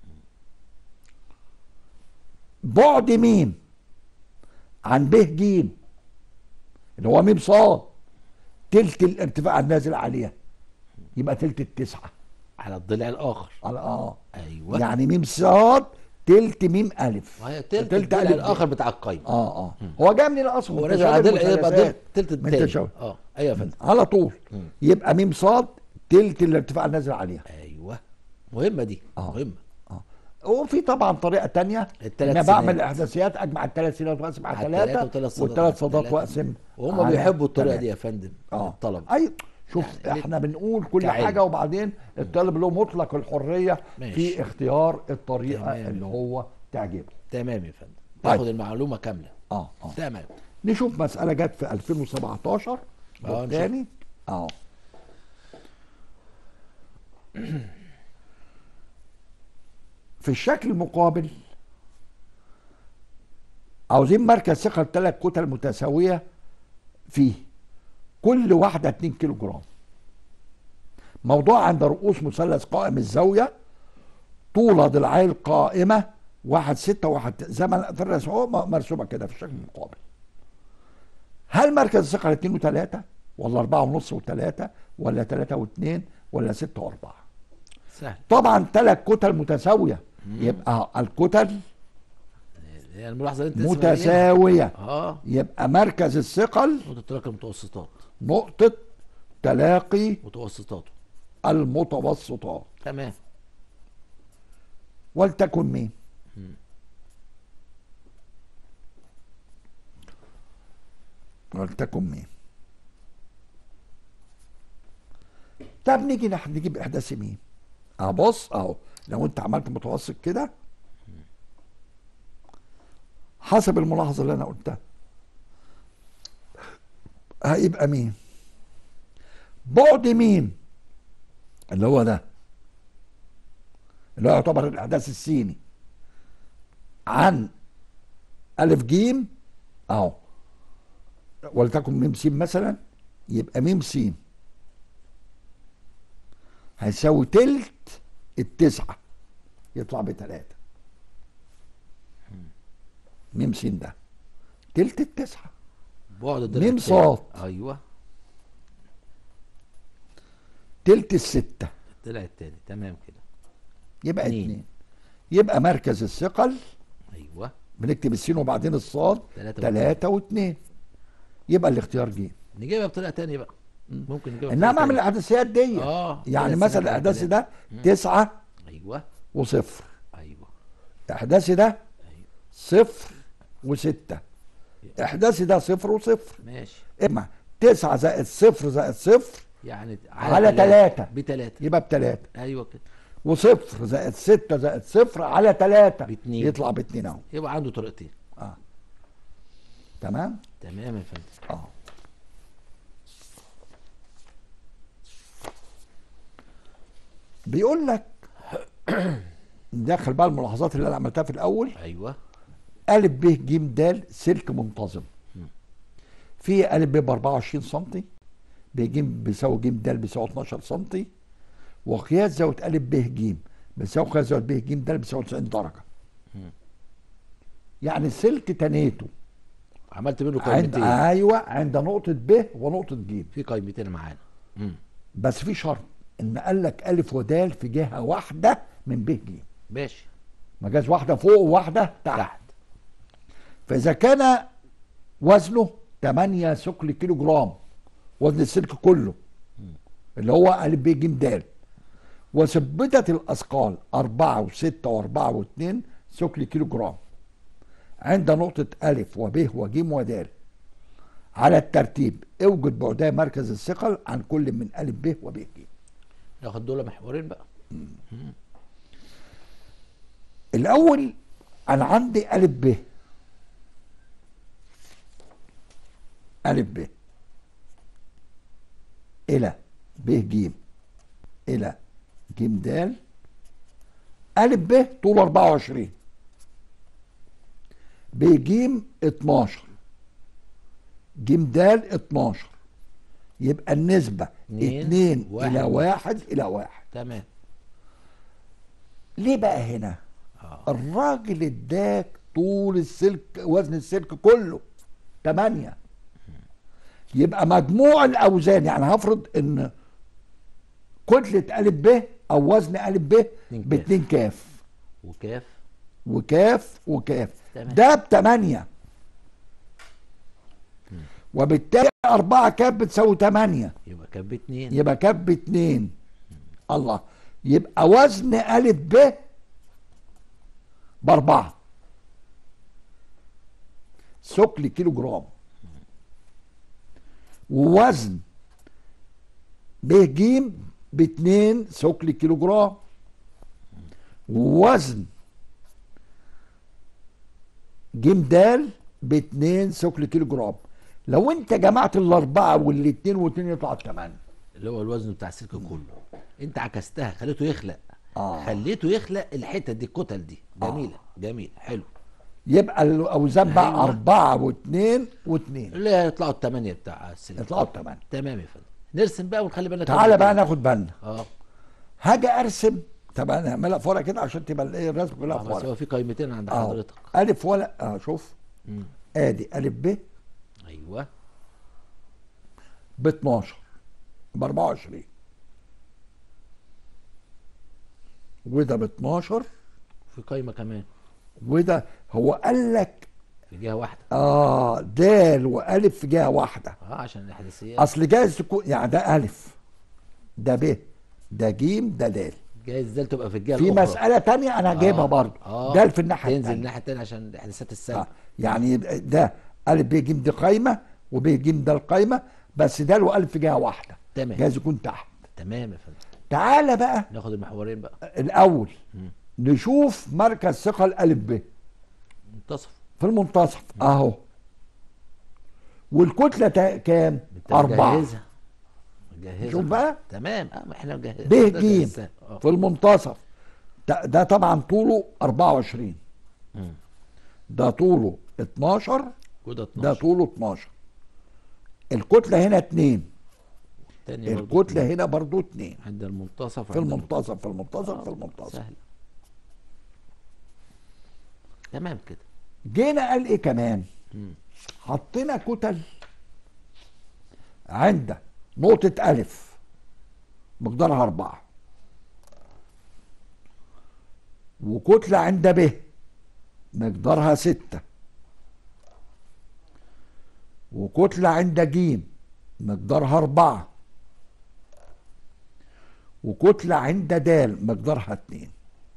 S2: بعد ميم عن ب ج اللي هو ميم صاد تلت الارتفاع النازل عليها يبقى تلت التسعة
S1: على الضلع الاخر
S2: على اه
S1: ايوه
S2: يعني ميم صاد تلت ميم الف
S1: وهي تلت
S2: تلت
S1: الضلع
S2: ألف ب.
S1: الاخر بتاع القايمه
S2: اه اه هو جاي منين اصلا
S1: هو
S2: من
S1: راجع
S2: تشابه
S1: عدل يبقى
S2: المثلثات.
S1: تلت
S2: من
S1: التاني
S2: تشابه.
S1: اه ايوه يا فندم
S2: على طول
S1: مم.
S2: يبقى ميم صاد تلت الارتفاع النازل عليها
S1: ايوه مهمه دي
S2: آه.
S1: مهمه
S2: اه وفي طبعا طريقه تانية
S1: التلات
S2: انا بعمل
S1: سنات.
S2: احداثيات اجمع الثلاث سنات واقسم على
S1: على التلاتة
S2: ثلاثه
S1: وتلات صادات
S2: والثلاث
S1: على
S2: صادات
S1: التلاتة.
S2: واقسم
S1: وهم
S2: على
S1: بيحبوا الطريقه
S2: تلاتة.
S1: دي يا فندم
S2: اه
S1: الطلبه
S2: اي شوف
S1: يعني
S2: احنا بنقول كل
S1: كعلم.
S2: حاجه وبعدين الطالب له مطلق الحريه
S1: ماشي.
S2: في اختيار الطريقه
S1: تمام.
S2: اللي هو تعجبه
S1: تمام يا فندم
S2: طيب.
S1: تاخد المعلومه كامله
S2: اه اه
S1: تمام
S2: نشوف مساله جت في 2017
S1: آه،
S2: والتاني اه في الشكل المقابل عاوزين مركز ثقة ثلاث كتل متساوية فيه كل واحدة 2 كيلو جرام موضوع عند رؤوس مثلث قائم الزاوية طول ضلعي القائمة واحد ستة واحد ت- زي ما في الرسم هو م- مرسومة كده في الشكل المقابل هل مركز الثقة اتنين وتلاتة ولا أربعة ونص وتلاتة ولا تلاتة واتنين ولا ستة وأربعة
S1: سهل
S2: طبعا ثلاث كتل متساوية يبقى الكتل
S1: هي الملاحظه اللي انت لسه قايلها.
S2: متساوية
S1: اه
S2: يبقى مركز الثقل
S1: نقطه تلاقي المتوسطات
S2: نقطة تلاقي
S1: متوسطاته
S2: المتوسطات
S1: تمام
S2: ولتكن مين ولتكن مين طب نيجي نح- نجيب احداث مين ابص اهو لو انت عملت متوسط كده حسب الملاحظه اللي انا قلتها هيبقى مين بعد مين اللي هو ده اللي هو يعتبر الاحداث السيني عن الف جيم اهو ولتكن ميم سين مثلا يبقى ميم سين هيساوي تلت التسعة يطلع بتلاتة ميم سين ده تلت التسعة
S1: بعد الضلع
S2: ميم
S1: التاني.
S2: صاد.
S1: ايوه
S2: تلت الستة
S1: الضلع التاني تمام كده
S2: يبقى
S1: اتنين.
S2: اتنين يبقى مركز الثقل
S1: ايوه
S2: بنكتب السين وبعدين الصاد
S1: تلاتة
S2: تلاتة واتنين يبقى الاختيار جيم
S1: نجيبها بطريقه تانية بقى ممكن نجيبها
S2: انما
S1: بطريقة
S2: اعمل
S1: تانية.
S2: الاحداثيات دي
S1: اه
S2: يعني
S1: ثلاث
S2: مثلا
S1: سنين
S2: الاحداث
S1: تلاتة.
S2: ده تسعة
S1: ايوه
S2: وصفر
S1: ايوه
S2: احداثي ده
S1: ايوه
S2: صفر وستة احداثي ده صفر وصفر
S1: ماشي
S2: اما تسعة زائد صفر زائد صفر
S1: يعني
S2: على تلاتة.
S1: بتلاتة
S2: يبقى بتلاتة
S1: ايوه كده
S2: وصفر زائد ستة زائد صفر على تلاتة
S1: باتنين.
S2: يطلع باتنين اهو
S1: يبقى عنده طريقتين
S2: اه تمام
S1: تمام يا فندم
S2: اه بيقول لك داخل بقى الملاحظات اللي انا عملتها في الاول
S1: ايوه
S2: ألف ب ج د سلك منتظم في ألف ب ب 24 سم ب ج بيساوي ج د بيساوي 12 سم وقياس زاوية ألف ب ج بيساوي قياس زاوية ب ج د بيساوي 90 درجة يعني السلك تنيته
S1: عملت منه
S2: عند
S1: قائمتين
S2: ايوه عند نقطة ب ونقطة ج
S1: في قائمتين معانا مم.
S2: بس في شرط ان قال لك ألف ودال في جهة واحدة من ب ج
S1: ماشي
S2: ما جاز واحدة فوق وواحدة تحت
S1: تحت
S2: فإذا كان وزنه 8 ثقل كيلو جرام وزن السلك كله اللي هو أ ب ج د وثبتت الأثقال 4 و6 و4 و2 ثقل كيلو جرام عند نقطة أ وب وج ود على الترتيب اوجد بعدي مركز الثقل عن كل من أ ب وب ج
S1: ناخد دول محورين بقى
S2: الأول أنا عندي أ ب أ ب إلى ب ج إلى ج د أ ب طول 24 ب ج 12 ج د 12 يبقى النسبة
S1: اتنين،
S2: 2
S1: واحد.
S2: إلى 1 إلى 1
S1: تمام
S2: ليه بقى هنا؟
S1: اه
S2: الراجل اداك طول السلك وزن السلك كله 8 يبقى مجموع الاوزان يعني هفرض ان كتله ا ب او وزن ا ب
S1: اتنين
S2: ب 2 كاف
S1: وكاف
S2: وكاف وكاف
S1: تمام.
S2: ده بتمانية وبالتالي أربعة كاف بتساوي تمانية
S1: يبقى كان باتنين
S2: يبقى كاف باتنين الله يبقى وزن ألف ب بأربعة ثقل كيلو جرام ووزن ب ج باتنين ثقل كيلو جرام ووزن ج د باتنين ثقل كيلو جرام لو انت جمعت الاربعه والاتنين واتنين يطلع الثمانيه
S1: اللي هو الوزن بتاع السلك كله انت عكستها خليته يخلق
S2: آه.
S1: خليته يخلق الحتت دي الكتل دي جميله جميله حلو
S2: يبقى الاوزان بقى
S1: أيوة.
S2: أربعة واثنين واثنين
S1: اللي هيطلعوا الثمانيه بتاع السلك
S2: يطلعوا الثمانية
S1: تمام يا فندم نرسم بقى ونخلي بالنا
S2: تعالى
S1: كمان
S2: بقى
S1: كده.
S2: ناخد بالنا
S1: اه
S2: هاجي ارسم طب انا هعملها في ورقه كده عشان تبقى الايه الرسم كلها
S1: آه،
S2: في
S1: بس
S2: ورقه
S1: هو في قيمتين عند
S2: اه
S1: حضرتك
S2: الف ولا اه شوف
S1: مم.
S2: ادي الف ب
S1: ايوه
S2: ب 12 ب 24 وده ب 12
S1: في قيمه كمان
S2: وده هو قال لك
S1: في جهه واحده
S2: اه دال والف في جهه واحده
S1: اه عشان الاحداثيات
S2: اصل جايز تكون يعني ده الف ده ب ده ج ده دال
S1: جايز دال تبقى في الجهه
S2: في
S1: الاخرى
S2: مساله تانية انا جايبها
S1: آه،
S2: برضه
S1: آه.
S2: دال في الناحيه
S1: تنزل
S2: التانية
S1: الناحيه الثانيه عشان الاحداثات
S2: آه.
S1: السلبيه
S2: يعني يبقى ده الف ب ج دي قايمه وب ج ده القايمه بس دال والف في جهه واحده
S1: تمام.
S2: جايز يكون تحت
S1: تمام يا فندم
S2: تعالى بقى
S1: ناخد المحورين بقى
S2: الاول نشوف مركز ثقل الف ب
S1: منتصف
S2: في المنتصف اهو والكتله تا- كام
S1: انت
S2: اربعه
S1: مجهزها مجهزها
S2: شوف بقى.
S1: تمام اه ما احنا مجهزين
S2: ب ج
S1: اه
S2: في المنتصف ده, ده طبعا طوله 24
S1: مم.
S2: ده طوله 12
S1: وده
S2: ده
S1: 12
S2: طوله 12 الكتله هنا 2
S1: التاني برضو
S2: الكتله هنا برضو 2
S1: عند المنتصف
S2: في
S1: عند
S2: المنتصف في المنتصف في المنتصف
S1: سهل تمام كده
S2: جينا قال ايه كمان
S1: مم.
S2: حطينا كتل عند نقطة ألف مقدارها أربعة وكتلة عند ب مقدارها ستة وكتلة عند ج مقدارها أربعة وكتلة عند د مقدارها اتنين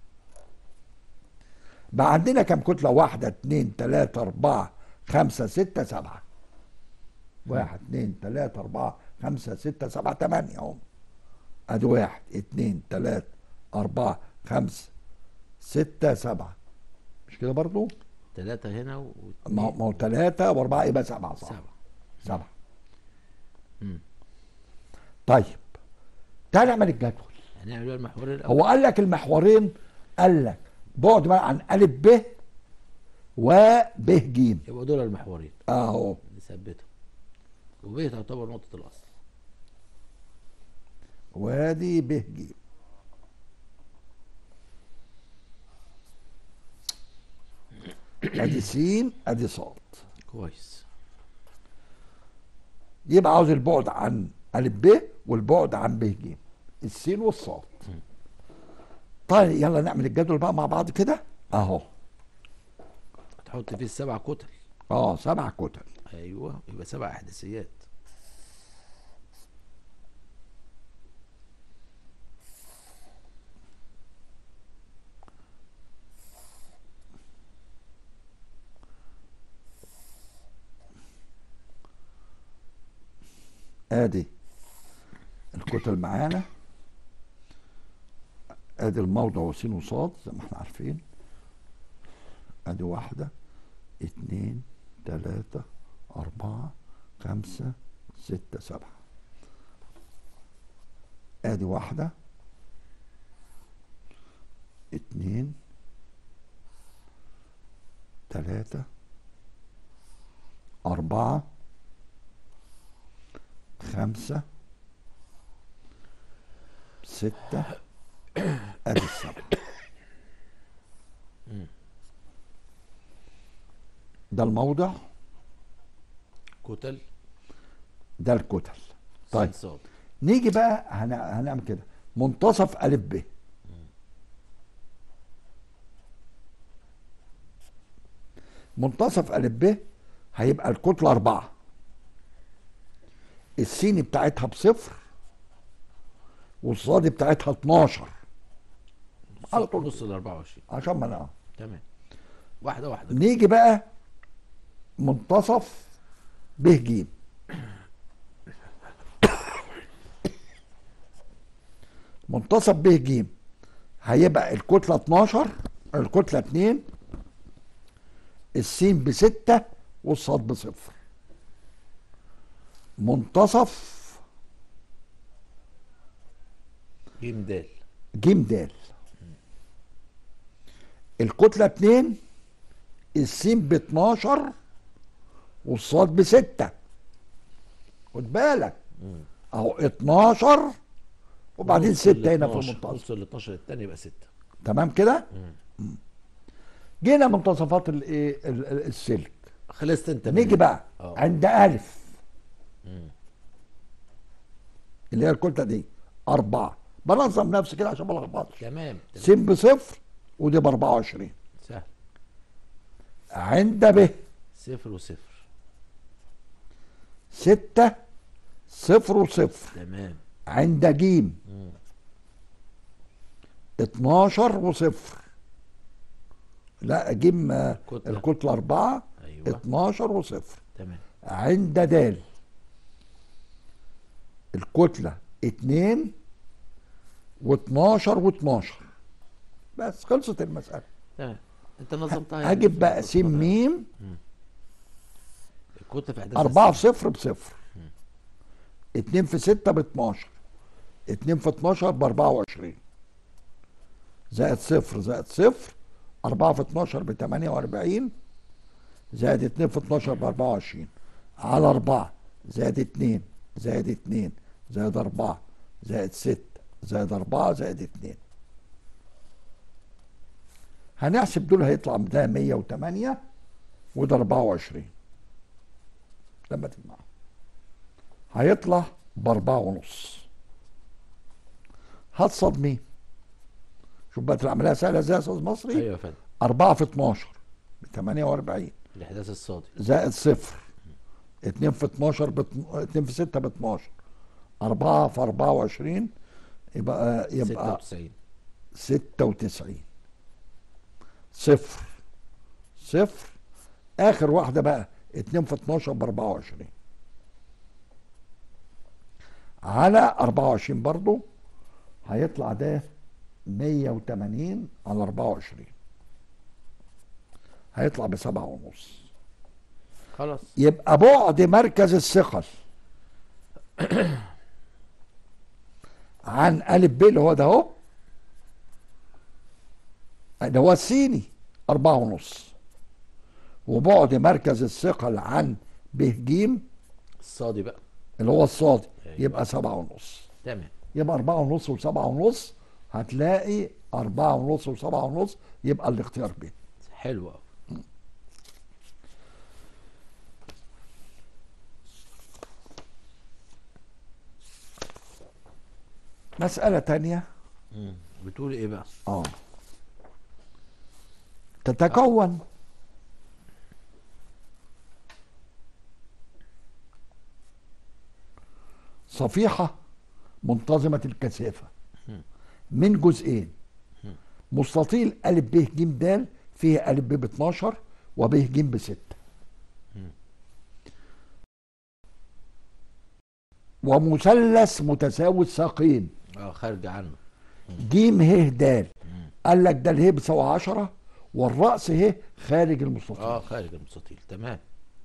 S2: بقى عندنا كم كتلة واحدة اتنين تلاتة أربعة خمسة ستة سبعة واحد اتنين تلاتة أربعة خمسة ستة سبعة تمانية اهم ادي واحد اتنين تلاتة أربعة خمسة ستة سبعة مش كده برضو؟
S1: ثلاثة هنا و
S2: ما هو- ما هو تلاتة وأربعة يبقى سبعة صح
S1: سبعة
S2: سبعة
S1: مم.
S2: طيب تعال نعمل الجدول
S1: هنعمل بقى المحورين الأول
S2: هو قال لك المحورين قال لك بعد بقى عن ألف ب وب ج
S1: يبقوا دول المحورين
S2: أهو
S1: نثبتهم وب تعتبر نقطة الأصل
S2: وادي ب ج ادي س ادي ص
S1: كويس
S2: يبقى عاوز البعد عن الف ب والبعد عن ب ج السين والصاد طيب يلا نعمل الجدول بقى مع بعض كده اهو
S1: تحط فيه السبع كتل
S2: اه سبع كتل
S1: أيوه يبقى سبع إحداثيات
S2: ادي الكتل معانا ادي الموضع وسين وصاد زي ما احنا عارفين ادي واحدة اتنين تلاتة اربعة خمسة ستة سبعة ادي واحدة اتنين تلاتة أربعة خمسة ستة أدي السبعة ده الموضع
S1: كتل
S2: ده الكتل طيب
S1: سين صاد
S2: نيجي بقى هن- هنعمل كده منتصف ألف ب منتصف ألف ب هيبقى الكتلة أربعة السين بتاعتها بصفر والصاد بتاعتها 12 على طول
S1: نص ال 24
S2: عشان ما انا
S1: تمام واحده واحده
S2: نيجي بقى منتصف ب ج منتصف ب ج هيبقى الكتلة 12 الكتلة 2 السين بستة والصاد بصفر منتصف
S1: جيم دال
S2: ج د الكتلة 2 السين ب 12 والصاد ب 6 خد بالك اهو 12 وبعدين
S1: نص
S2: 6
S1: ال
S2: هنا في
S1: 12
S2: المنتصف
S1: نص ال 12 الثاني يبقى 6
S2: تمام كده مم. جينا منتصفات الايه ال- ال- السلك
S1: خلصت انت
S2: نيجي
S1: من-
S2: بقى
S1: اه.
S2: عند ألف اللي هي الكتلة دي أربعة بنظم نفسي كده عشان ما الخبطش
S1: تمام تمام
S2: س بصفر ودي ب 24
S1: سهل
S2: عند ب
S1: صفر وصفر
S2: ستة صفر وصفر
S1: تمام
S2: عند جيم 12 وصفر لا جيم آه،
S1: الكتلة.
S2: الكتلة أربعة
S1: أيوة.
S2: 12 وصفر
S1: تمام
S2: عند د الكتلة اتنين واتناشر واتناشر بس خلصت المسألة
S1: تمام انت نظمتها يعني
S2: هجيب
S1: في
S2: بقى س
S1: الفترة.
S2: ميم
S1: كنت في احداث
S2: أربعة في
S1: السنة.
S2: صفر بصفر اتنين في ستة باتناشر اتنين في اتناشر بأربعة وعشرين زائد صفر زائد صفر أربعة في اتناشر بتمانية وأربعين زائد اتنين في اتناشر بأربعة وعشرين على أربعة زائد اتنين زائد اتنين زائد أربعة زائد ستة زائد أربعة زائد اتنين هنحسب دول هيطلع ده مية وتمانية وده أربعة وعشرين لما تجمعهم هيطلع بأربعة ونص هتصد مين؟ شوف بقى العملية سهلة ازاي يا أستاذ مصري؟
S1: ايوه يا فندم
S2: أربعة في 12 ب 48
S1: الاحداث الصادي
S2: زائد صفر 2 في 12 ب 2 في 6 ب 12 4 في 24 يبقى يبقى
S1: 96
S2: 96 صفر صفر اخر واحده بقى 2 في 12 ب 24 على 24 برضو هيطلع ده 180 على 24 هيطلع بسبعة ونص
S1: خلاص
S2: يبقى بعد مركز الثقل عن ألف ب اللي هو ده اهو ده هو الصيني أربعة ونص وبعد مركز الثقل عن ب ج
S1: الصادي بقى
S2: اللي هو الصادي
S1: أيوة.
S2: يبقى سبعة ونص
S1: تمام
S2: يبقى أربعة ونص وسبعة ونص هتلاقي أربعة ونص وسبعة ونص يبقى الاختيار ب
S1: حلو قوي
S2: مسألة تانية
S1: بتقول ايه بقى
S2: اه تتكون صفيحة منتظمة الكثافة من جزئين مستطيل أ ب ج د فيه أ ب ب 12 وب ج ب 6 ومثلث متساوي الساقين
S1: اه خارج عنه
S2: جيم ه د قال لك ده اله بيساوي 10 والراس ه خارج المستطيل
S1: اه خارج المستطيل تمام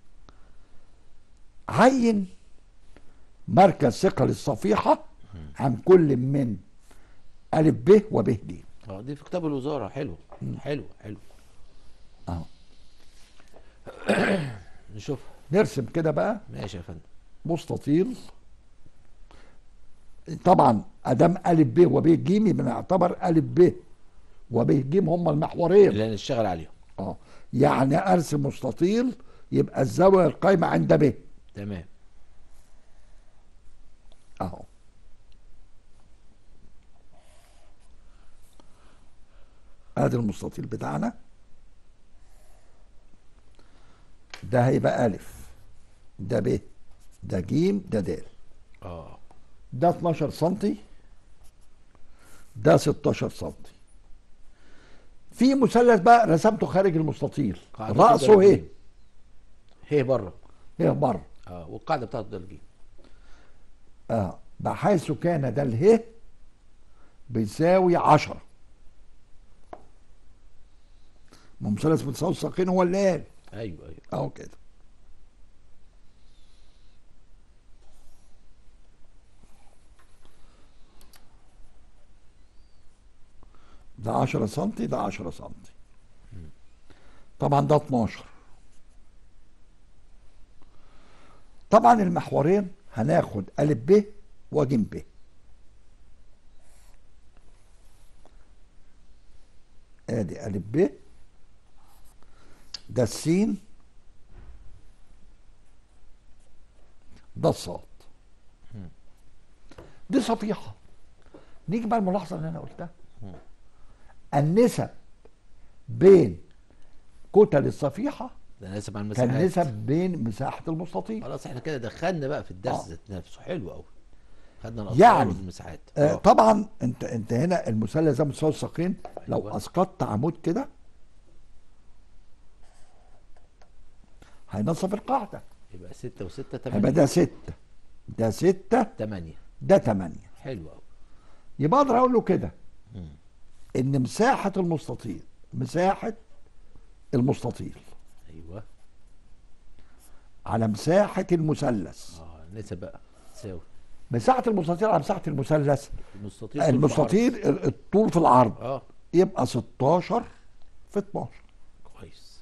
S2: عين مركز ثقل الصفيحه عن كل من ا ب وب ج
S1: اه دي في كتاب الوزاره حلو حلو حلو
S2: اهو
S1: نشوف
S2: نرسم كده بقى
S1: ماشي يا فندم
S2: مستطيل طبعا ادام ا ب وب ج يبقى نعتبر ا ب وب ج هم المحورين
S1: اللي هنشتغل عليهم
S2: اه يعني ارسم مستطيل يبقى الزاويه القايمه عند ب
S1: تمام
S2: اهو ادي المستطيل بتاعنا ده هيبقى ألف ده ب ده جيم ده د
S1: اه
S2: ده 12 سنتي ده 16 سنتي في مثلث بقى رسمته خارج المستطيل
S1: قاعدته
S2: رأسه
S1: ده
S2: ايه؟
S1: الجيم. هي بره
S2: هي بره
S1: اه والقاعده بتاعته ده الجيم
S2: اه بحيث كان ده اله بيساوي 10 ما مثلث متساوي الساقين هو اللي قال
S1: ايوه ايوه
S2: اهو كده ده 10 سنتي ده 10 سنتي طبعا ده 12 طبعا المحورين هناخد أ ب وج ب ادي أ ب ده السين ده الصاد دي صفيحة نيجي بقى الملاحظة اللي أنا قلتها النسب بين كتل الصفيحة
S1: ده نسب على المساحات
S2: كالنسب بين مساحة المستطيل
S1: خلاص احنا كده دخلنا بقى في الدرس
S2: آه.
S1: ذات نفسه حلو قوي خدنا الاسرار
S2: يعني
S1: والمساحات
S2: آه
S1: آه.
S2: طبعا انت انت هنا المثلث ده متساوي الساقين لو
S1: أيوة.
S2: اسقطت عمود كده هينصف القاعدة
S1: يبقى 6 و6
S2: هيبقى
S1: 8
S2: ده ستة ده ستة
S1: 8
S2: ده تمانية
S1: حلو قوي
S2: يبقى اقدر اقول له كده ان مساحة المستطيل مساحة المستطيل
S1: ايوه
S2: على مساحة المثلث
S1: اه نسب بقى تساوي
S2: مساحة المستطيل على مساحة المثلث
S1: المستطيل طول
S2: المستطيل ال- الطول في العرض
S1: بعرض. اه
S2: يبقى 16 في 12
S1: كويس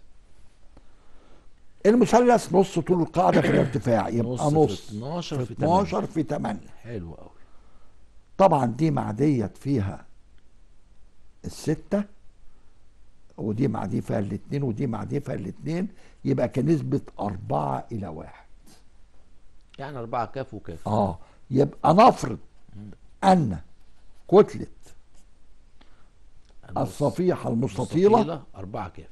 S2: المثلث نص طول القاعدة في الارتفاع يبقى
S1: نص
S2: نص,
S1: في 12
S2: في
S1: في
S2: 12 في 8
S1: حلو قوي
S2: طبعا دي مع ديت فيها الستة ودي مع دي فيها الاثنين ودي مع دي فيها الاثنين يبقى كنسبة أربعة إلى واحد
S1: يعني 4 كاف وكاف
S2: اه يبقى نفرض أن كتلة الصفيحة المستطيلة
S1: 4 كاف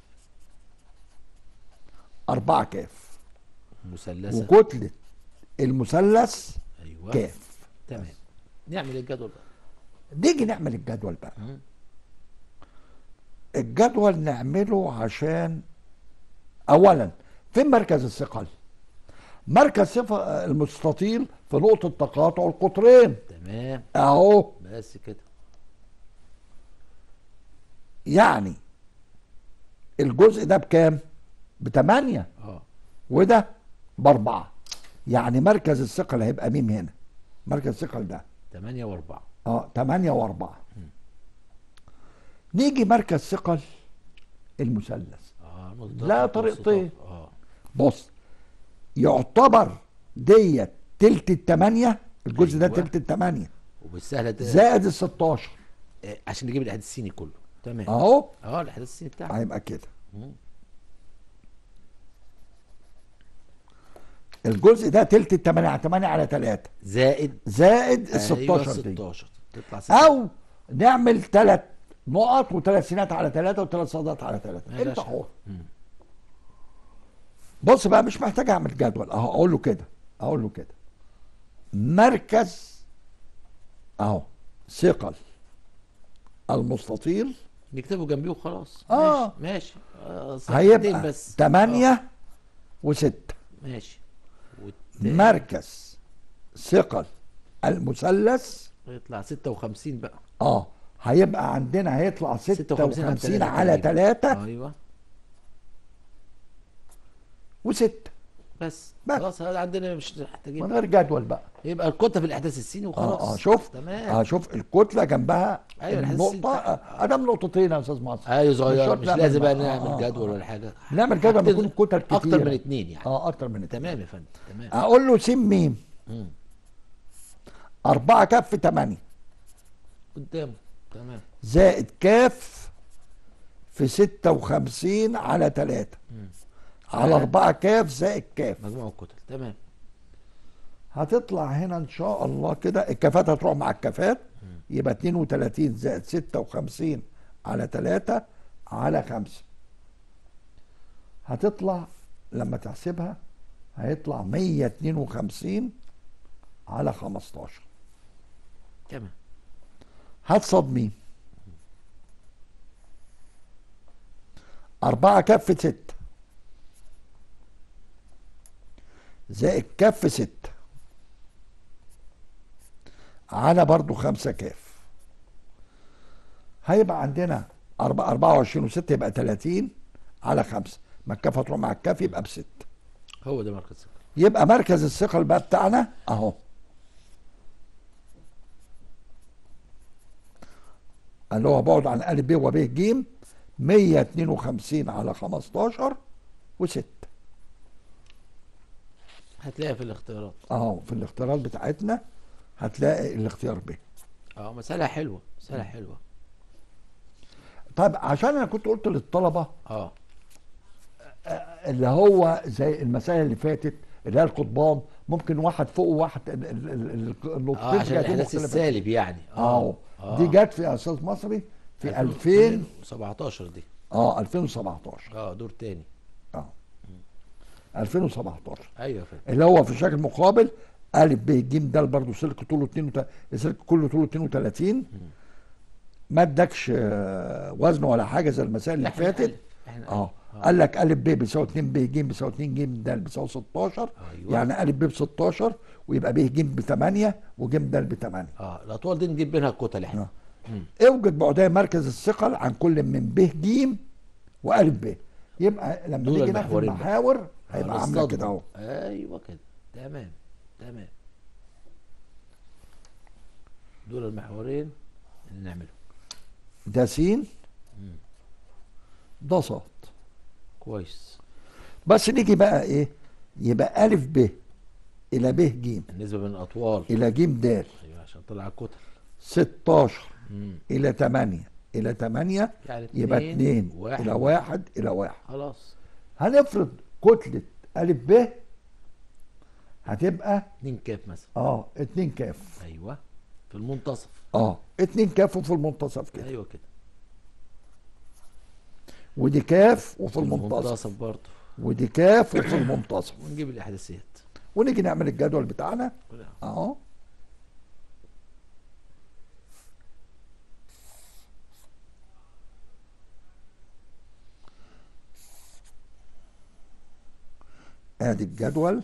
S2: أربعة كاف
S1: مثلثه
S2: وكتلة المثلث
S1: ايوه
S2: كاف
S1: تمام نعمل الجدول بقى
S2: نيجي نعمل الجدول بقى
S1: مم.
S2: الجدول نعمله عشان اولا فين مركز الثقل مركز صفة المستطيل في نقطة تقاطع القطرين
S1: تمام
S2: اهو
S1: بس كده
S2: يعني الجزء ده بكام بتمانية
S1: اه
S2: وده باربعة يعني مركز الثقل هيبقى ميم هنا مركز الثقل ده
S1: 8 و4
S2: اه 8 واربعة نيجي مركز ثقل المثلث
S1: اه
S2: لا طريقتين.
S1: اه
S2: بص يعتبر ديت تلت التمانية الجزء ده
S1: أيوة.
S2: تلت التمانية
S1: وبالسهله ده
S2: زائد ال 16
S1: آه، عشان نجيب الحديث الصيني كله تمام
S2: اهو
S1: اه الحديث الصيني بتاعنا
S2: هيبقى كده
S1: مم.
S2: الجزء ده تلت التمانية على 8 على 3
S1: زائد
S2: زائد ال
S1: أيوة
S2: 16 دي
S1: 16 تطلع 6
S2: او نعمل ثلاث نقط وثلاث سينات على ثلاثة وثلاث صادات على ثلاثة
S1: ماشي
S2: انت
S1: عشان-
S2: حر بص بقى مش محتاج اعمل جدول اهو اقول له كده اقول له كده مركز اهو ثقل المستطيل
S1: نكتبه جنبيه وخلاص
S2: آه.
S1: ماشي ماشي آه صفحتين
S2: هيبقى
S1: بس
S2: 8
S1: آه.
S2: و6
S1: ماشي والتاني
S2: مركز ثقل المثلث
S1: يطلع 56 بقى
S2: اه هيبقى عندنا هيطلع
S1: 56 على
S2: 56
S1: تلاتة
S2: على
S1: تقريباً.
S2: 3
S1: ايوه
S2: و6
S1: بس
S2: بس.
S1: خلاص هذا عندنا مش
S2: من
S1: محتاجين
S2: غير جدول بقى
S1: يبقى الكتله في الاحداث الصيني وخلاص
S2: اه اه شوف
S1: تمام
S2: اه شوف الكتله جنبها
S1: أيوة، الحدث
S2: النقطه
S1: الستة.
S2: آه، ادام نقطتين يا استاذ مصر
S1: ايوه صغير
S2: شرط
S1: مش
S2: نعمل
S1: لازم بقى
S2: بقى. آه،
S1: نعمل
S2: آه،
S1: جدول
S2: آه.
S1: ولا حاجه
S2: نعمل جدول
S1: حاجتين-
S2: بيكون الكتل كتير
S1: اكتر من اتنين يعني
S2: اه اكتر من اتنين
S1: تمام يا فندم تمام
S2: اقول له س م
S1: مم.
S2: 4 كف 8
S1: قدامه تمام
S2: زائد كاف في 56 على 3 على 4 كاف زائد كاف
S1: مجموع الكتل تمام
S2: هتطلع هنا ان شاء الله كده الكفات هتروح مع الكفات يبقى 32 زائد 56 على 3 على 5 هتطلع لما تحسبها هيطلع 152 على 15
S1: تمام
S2: هات صاد ميم أربعة كف ستة زائد كف ستة على برضو خمسة كاف هيبقى عندنا أربعة أربعة وعشرين وستة يبقى تلاتين على خمسة ما الكاف هتروح مع الكاف يبقى بستة
S1: هو ده مركز الثقل
S2: يبقى مركز الثقل بقى بتاعنا اهو اللي هو بعد عن ا ب وب ج 152 على 15 و6
S1: هتلاقي في الاختيارات
S2: اهو في الاختيارات بتاعتنا هتلاقي الاختيار ب
S1: اه مسألة حلوة مسألة حلوة
S2: طيب عشان انا كنت قلت للطلبه
S1: اه
S2: اللي هو زي المسائل اللي فاتت اللي هي القضبان ممكن واحد فوق وواحد ال- ال- ال- ال-
S1: اه
S2: النقطتين
S1: عشان
S2: جايين
S1: الاحداث
S2: مختلفين.
S1: السالب يعني
S2: اهو
S1: آه.
S2: دي جت في اساس مصري في 2000
S1: 17 دي
S2: اه 2017
S1: اه دور تاني
S2: اه 2017
S1: ايوه فاهم
S2: اللي هو في شكل مقابل ا ب ج د برضه سلك طوله 2 السلك كله طوله 32 ما ادكش آه، وزن ولا حاجه زي المسائل اللي
S1: احنا
S2: فاتت
S1: ألف. احنا
S2: اه
S1: ألف.
S2: قال لك ا ب بيساوي 2 ب ج بيساوي 2 ج د بيساوي 16
S1: أيوة.
S2: يعني ا ب ب 16 ويبقى ب ج ب 8 وج د ب 8
S1: اه الاطوال دي نجيب منها الكتل احنا
S2: آه. اوجد بعدي مركز الثقل عن كل من ب ج وأ ب يبقى لما
S1: دول
S2: نيجي ناخد
S1: المحورين بقى.
S2: محاور
S1: آه،
S2: هيبقى عامله
S1: نصطدم.
S2: كده اهو
S1: ايوه كده تمام تمام دول المحورين اللي نعملهم
S2: ده س ده ص
S1: كويس
S2: بس نيجي بقى ايه يبقى أ ب إلى ب ج
S1: النسبة بين الاطوال
S2: إلى ج د
S1: ايوه عشان طلع الكتل
S2: 16
S1: مم.
S2: إلى 8 إلى 8
S1: يعني
S2: يبقى
S1: اتنين،
S2: 2
S1: واحد.
S2: إلى 1 إلى 1
S1: خلاص
S2: هنفرض كتلة أ ب هتبقى
S1: 2 كاف مثلا
S2: اه 2 كاف
S1: ايوه في المنتصف
S2: اه 2 كاف وفي المنتصف كده
S1: ايوه كده
S2: ودي كاف وفي المنتصف
S1: المنتصف برضه
S2: ودي كاف وفي المنتصف
S1: ونجيب الاحداثيات
S2: ونيجي نعمل الجدول بتاعنا
S1: كلها.
S2: اهو ادي الجدول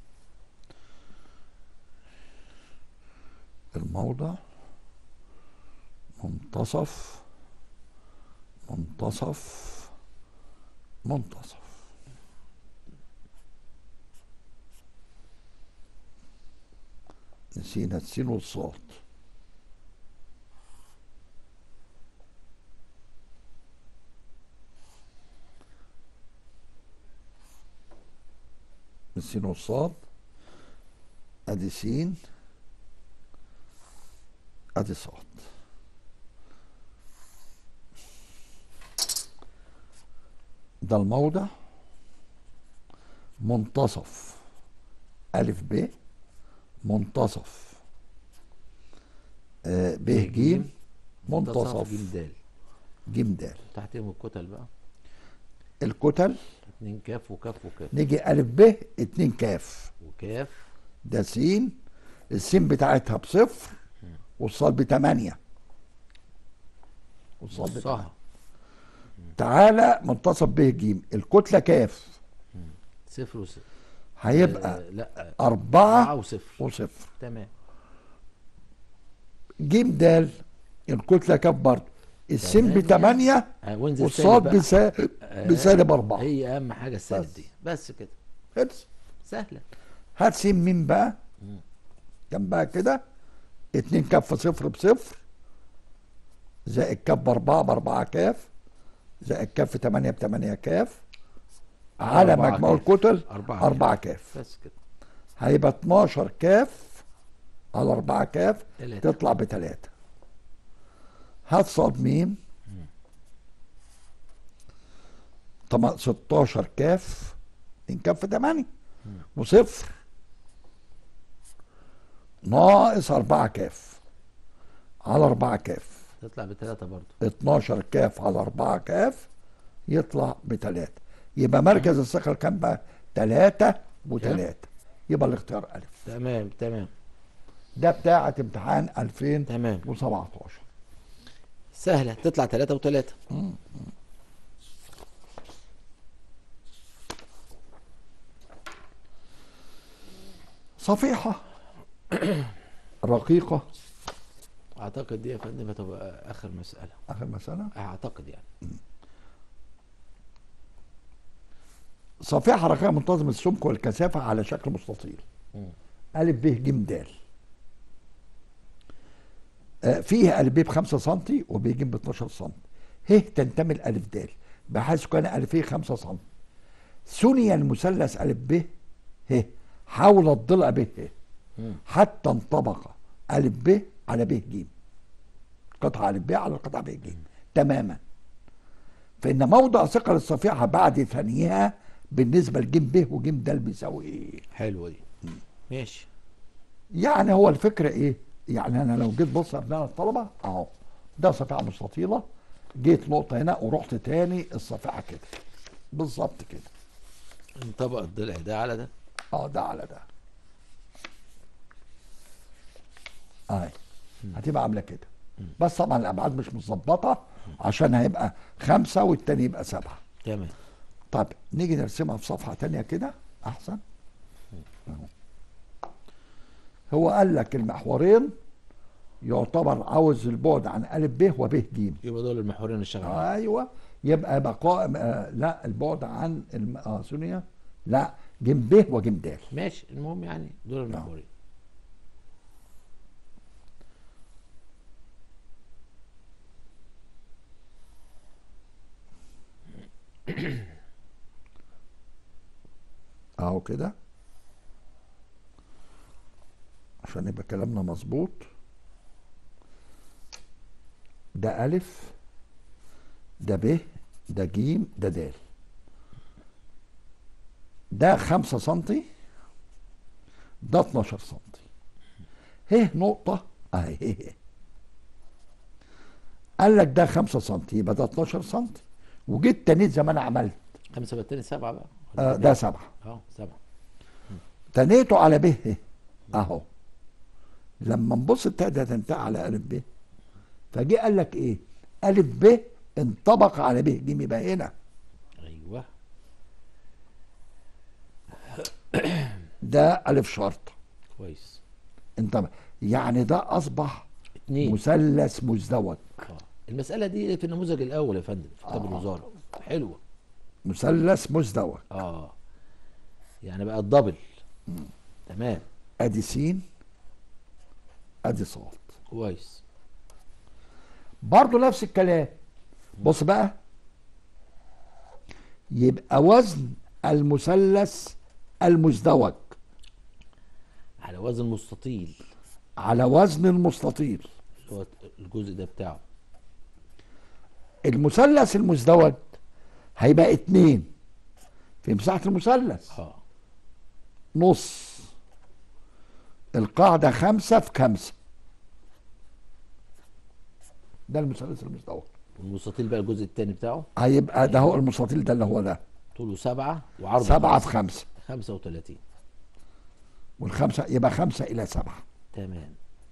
S2: الموضع منتصف منتصف منتصف نسينا السين والصاد السين والصاد ادي سين ادي صاد ده الموضع منتصف ألف ب منتصف آه، ب ج منتصف
S1: جيم دال
S2: ج د
S1: تحتهم الكتل بقى
S2: الكتل
S1: 2 كاف وكاف وكاف
S2: نيجي ألف ب اتنين كاف
S1: وكاف
S2: ده سين السين بتاعتها بصفر والصاد بتمانية والصاد بتمانية
S1: نصها
S2: تعالى منتصف ب ج الكتلة كاف
S1: صفر وصفر
S2: هيبقى
S1: آه لا
S2: أربعة
S1: أربعة وصفر
S2: وصفر
S1: تمام
S2: ج د الكتلة كاف برضه السين
S1: تمانية.
S2: بتمانية
S1: آه وانزل
S2: والصاد
S1: سالب بقى.
S2: بسا... بسالب أربعة
S1: هي أهم حاجة السالب
S2: بس.
S1: دي بس كده
S2: خلص.
S1: سهلة
S2: هات سين مين بقى جنبها كده اتنين كف صفر بصفر زائد كف بأربعة بأربعة كاف زائد كف تمانية بتمانية كاف على
S1: أربعة
S2: مجموع
S1: كاف.
S2: الكتل
S1: أربعة
S2: أربعة كاف
S1: بس كده
S2: هيبقى 12 كاف على أربعة كاف
S1: تلاتة.
S2: تطلع بتلاتة هات صاد ميم طبعا 16 كاف اتنين كاف تمانية وصفر ناقص أربعة كاف على أربعة كاف
S1: تطلع بثلاثة برضه
S2: 12 كاف على 4 كاف يطلع بتلاتة يبقى مركز الثقل كام بقى؟ تلاتة وتلاتة يبقى الاختيار ألف
S1: تمام تمام
S2: ده بتاعة امتحان
S1: تمام
S2: 2017
S1: سهله تطلع ثلاثة وثلاثة
S2: صفيحة رقيقة
S1: اعتقد دي يا فندم هتبقى اخر مساله
S2: آخر مسألة
S1: اعتقد يعني
S2: صفيحة رقيقة منتظمة السمك والكثافة على شكل مستطيل
S1: مم.
S2: ألف ب ج د آه، فيه ألف ب ب 5 سم وب ج ب 12 سم ه تنتمي لألف د بحيث كان ألف ه 5 سم ثني المثلث ألف ب ه حول الضلع ب ه
S1: مم.
S2: حتى انطبق ألف ب على ب ج قطعة ألف ب على القطعة ب ج تماما فإن موضع ثقل الصفيحة بعد ثانيها بالنسبة لج ب وج د بيساوي إيه؟
S1: حلوه دي ماشي
S2: يعني هو الفكرة ايه؟ يعني انا لو جيت بص ابناء الطلبة اهو ده صفيحة مستطيلة جيت نقطة هنا ورحت تاني الصفيحة كده بالظبط كده
S1: انطبق الضلع ده على ده
S2: اه ده على ده اهي هتبقى عاملة كده بس طبعا الابعاد مش متظبطة عشان هيبقى خمسة والتاني يبقى سبعة
S1: تمام
S2: طب نيجي نرسمها في صفحة تانية كده أحسن أهو. هو قال لك المحورين يعتبر عاوز البعد عن ألف ب وب ج
S1: يبقى دول المحورين اللي شغالين
S2: أيوه يبقى بقاء آه لا البعد عن الم... اه ثانية لا ج ب وج د
S1: ماشي المهم يعني دول المحورين
S2: اهو كده عشان يبقى كلامنا مظبوط ده ألف ده ب ده جيم ده دال ده خمسة سنتي ده 12 سنتي هه نقطة اهي هه. قال لك ده 5 سنتي يبقى ده 12 سنتي وجيت تانيت زي ما انا عملت
S1: خمسة بالتاني سبعة بقى
S2: آه ده سبعة
S1: اه سبعة
S2: تنيته على ب اهو لما نبص التاء ده تنتهي على الف ب فجه قال لك ايه الف ب انطبق على ب ج يبقى هنا
S1: ايوه
S2: ده الف شرط
S1: كويس
S2: انطبق يعني ده اصبح
S1: اتنين
S2: مثلث مزدوج
S1: اه المسألة دي في النموذج الأول يا فندم في كتاب
S2: آه.
S1: الوزارة حلوة
S2: مثلث مزدوج
S1: اه يعني بقى الدبل تمام
S2: ادي س ادي صاد
S1: كويس
S2: برضه نفس الكلام بص بقى يبقى وزن المثلث المزدوج
S1: على وزن مستطيل
S2: على وزن المستطيل
S1: اللي هو الجزء ده بتاعه
S2: المثلث المزدوج هيبقى اتنين في مساحة المثلث
S1: اه
S2: نص القاعدة خمسة في خمسة ده المثلث المزدوج
S1: والمستطيل بقى الجزء التاني بتاعه
S2: هيبقى ده هو المستطيل ده اللي هو ده
S1: طوله سبعة وعرضه
S2: سبعة في
S1: خمسة.
S2: خمسة
S1: خمسة وتلاتين
S2: والخمسة يبقى خمسة إلى سبعة
S1: تمام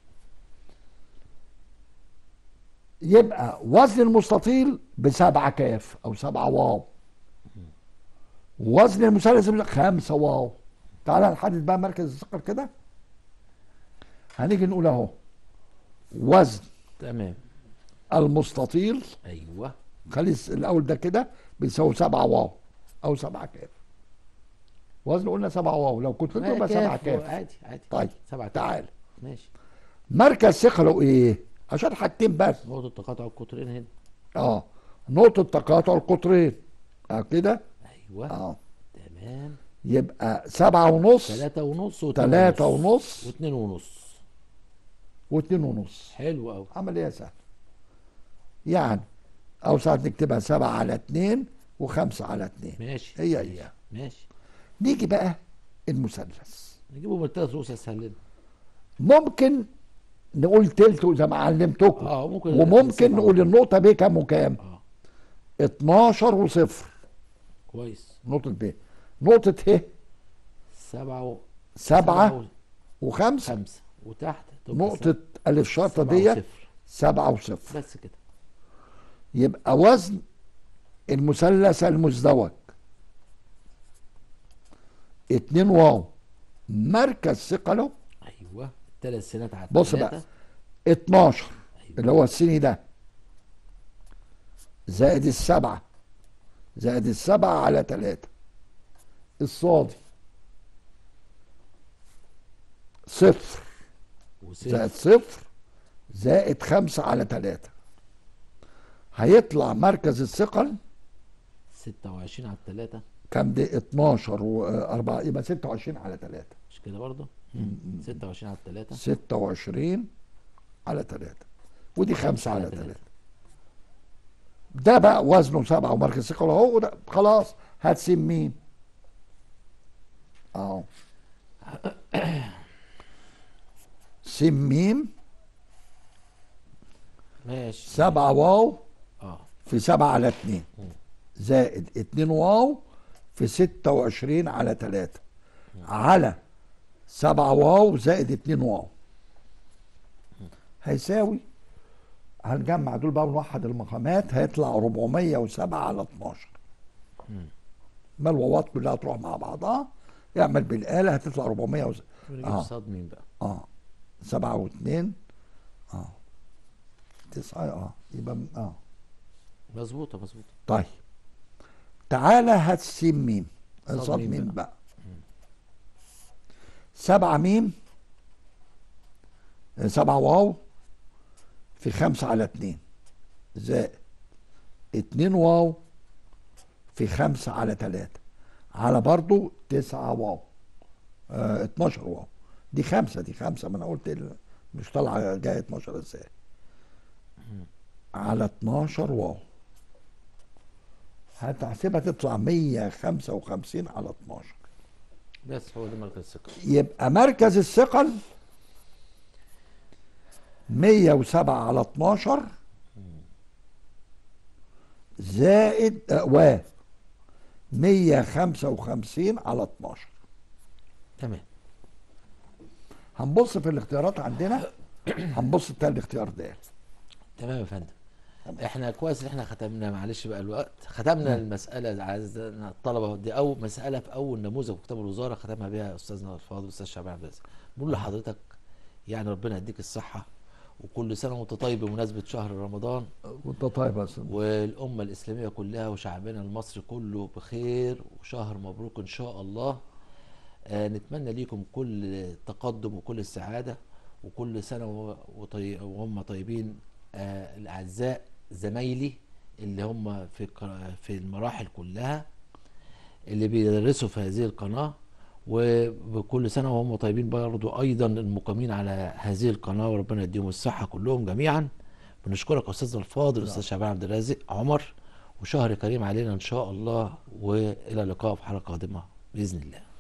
S2: يبقى وزن المستطيل بسبعة كاف أو سبعة واو وزن المثلث المزدوج خمسة واو تعالى نحدد بقى مركز الثقل كده هنيجي نقول أهو وزن
S1: تمام
S2: المستطيل
S1: ايوه
S2: خلي الاول ده كده بيساوي سبعة واو او سبعة كاف وزن قلنا سبعة واو لو كنت
S1: ما
S2: يبقى سبعة
S1: كاف،
S2: كاف
S1: عادي عادي
S2: طيب
S1: سبعة كاف.
S2: تعال
S1: ماشي
S2: مركز ثقله ايه عشان حاجتين بس
S1: نقطة تقاطع القطرين هنا
S2: اه نقطة تقاطع القطرين اه كده
S1: ايوه
S2: اه
S1: تمام
S2: يبقى سبعة ونص
S1: تلاتة ونص واتنين
S2: تلاتة ونص
S1: واتنين ونص
S2: واتنين ونص
S1: حلو قوي
S2: عملية سهلة يعني او ساعات نكتبها سبعة على اتنين وخمسة على اتنين
S1: ماشي
S2: هي
S1: ماشي.
S2: هي
S1: ماشي
S2: نيجي بقى المثلث
S1: نجيبه من التلات رؤوس اسهل لنا
S2: ممكن نقول تلت زي ما علمتكم
S1: اه ممكن
S2: وممكن
S1: سبعة
S2: نقول النقطة ب كام وكام
S1: اه
S2: 12 وصفر
S1: كويس
S2: نقطة ب نقطة ه
S1: سبعة و...
S2: سبعة وخمسة
S1: خمسة وتحت تبقى
S2: نقطة ألف شرطة
S1: سبعة
S2: ديت
S1: وصفر.
S2: سبعة وصفر
S1: بس كده
S2: يبقى وزن المثلث المزدوج اتنين واو مركز ثقله
S1: ايوه الثلاث سنات على
S2: بص
S1: التلاتة.
S2: بقى 12
S1: أيوة.
S2: اللي هو السني ده زائد السبعة زائد السبعة على تلاتة الصادي صفر زائد
S1: وصفر
S2: صفر زائد خمسة على تلاتة هيطلع مركز الثقل
S1: 26 على الثلاثة
S2: كام دي 12 و4 يبقى 26 على 3
S1: مش كده برضه 26 على الثلاثة
S2: 26 على 3 ودي 5 على
S1: على
S2: 3 ده بقى وزنه 7 ومركز ثقل اهو وده خلاص هات س م اهو س م
S1: ماشي
S2: 7 واو
S1: اه
S2: في 7 على 2 زائد 2 واو في 26 على 3 على 7 واو زائد 2 واو هيساوي هنجمع دول بقى ونوحد المقامات هيطلع 407 على 12 ما الواوات كلها تروح مع بعضها يعمل بالآلة هتطلع 400 وز...
S1: ونجيب
S2: اه
S1: صاد مين بقى
S2: اه 7 و2 اه 9 اه يبقى اه
S1: مظبوطة مظبوطة
S2: طيب تعالى هات س ميم
S1: صاد
S2: صاد
S1: ميم
S2: ميم
S1: بقى.
S2: بقى سبعة ميم سبعة واو في خمسة على اتنين زائد اتنين واو في خمسة على تلاتة على برضو تسعة واو اه اتناشر واو دي خمسة دي خمسة ما انا قلت ال- مش طالعة جاية اتناشر ازاي على اتناشر واو هتحسبها تطلع 155 على 12
S1: بس هو ده مركز الثقة
S2: يبقى مركز الثقل 107 على 12 زائد آه، و 155 على 12
S1: تمام
S2: هنبص في الاختيارات عندنا هنبص بتاع الاختيار ده
S1: تمام يا فندم احنا كويس ان احنا ختمنا معلش بقى الوقت ختمنا المساله عايزنا الطلبه دي او مساله في اول نموذج في كتاب الوزاره ختمها بيها استاذنا الفاضل استاذ شعبان عبد الرازق بنقول لحضرتك يعني ربنا يديك الصحه وكل سنه وانت طيب بمناسبه شهر رمضان
S2: وانت طيب يا استاذ
S1: والامه الاسلاميه كلها وشعبنا المصري كله بخير وشهر مبروك ان شاء الله آه نتمنى ليكم كل التقدم وكل السعاده وكل سنه و- وطي... وهم طيبين آه الاعزاء زمايلي اللي هم في ق- في المراحل كلها اللي بيدرسوا في هذه القناه وبكل سنه وهم طيبين برضو ايضا المقيمين على هذه القناه وربنا يديهم الصحه كلهم جميعا بنشكرك استاذنا الفاضل استاذ شعبان عبد الرازق عمر وشهر كريم علينا ان شاء الله والى اللقاء في حلقه قادمه باذن الله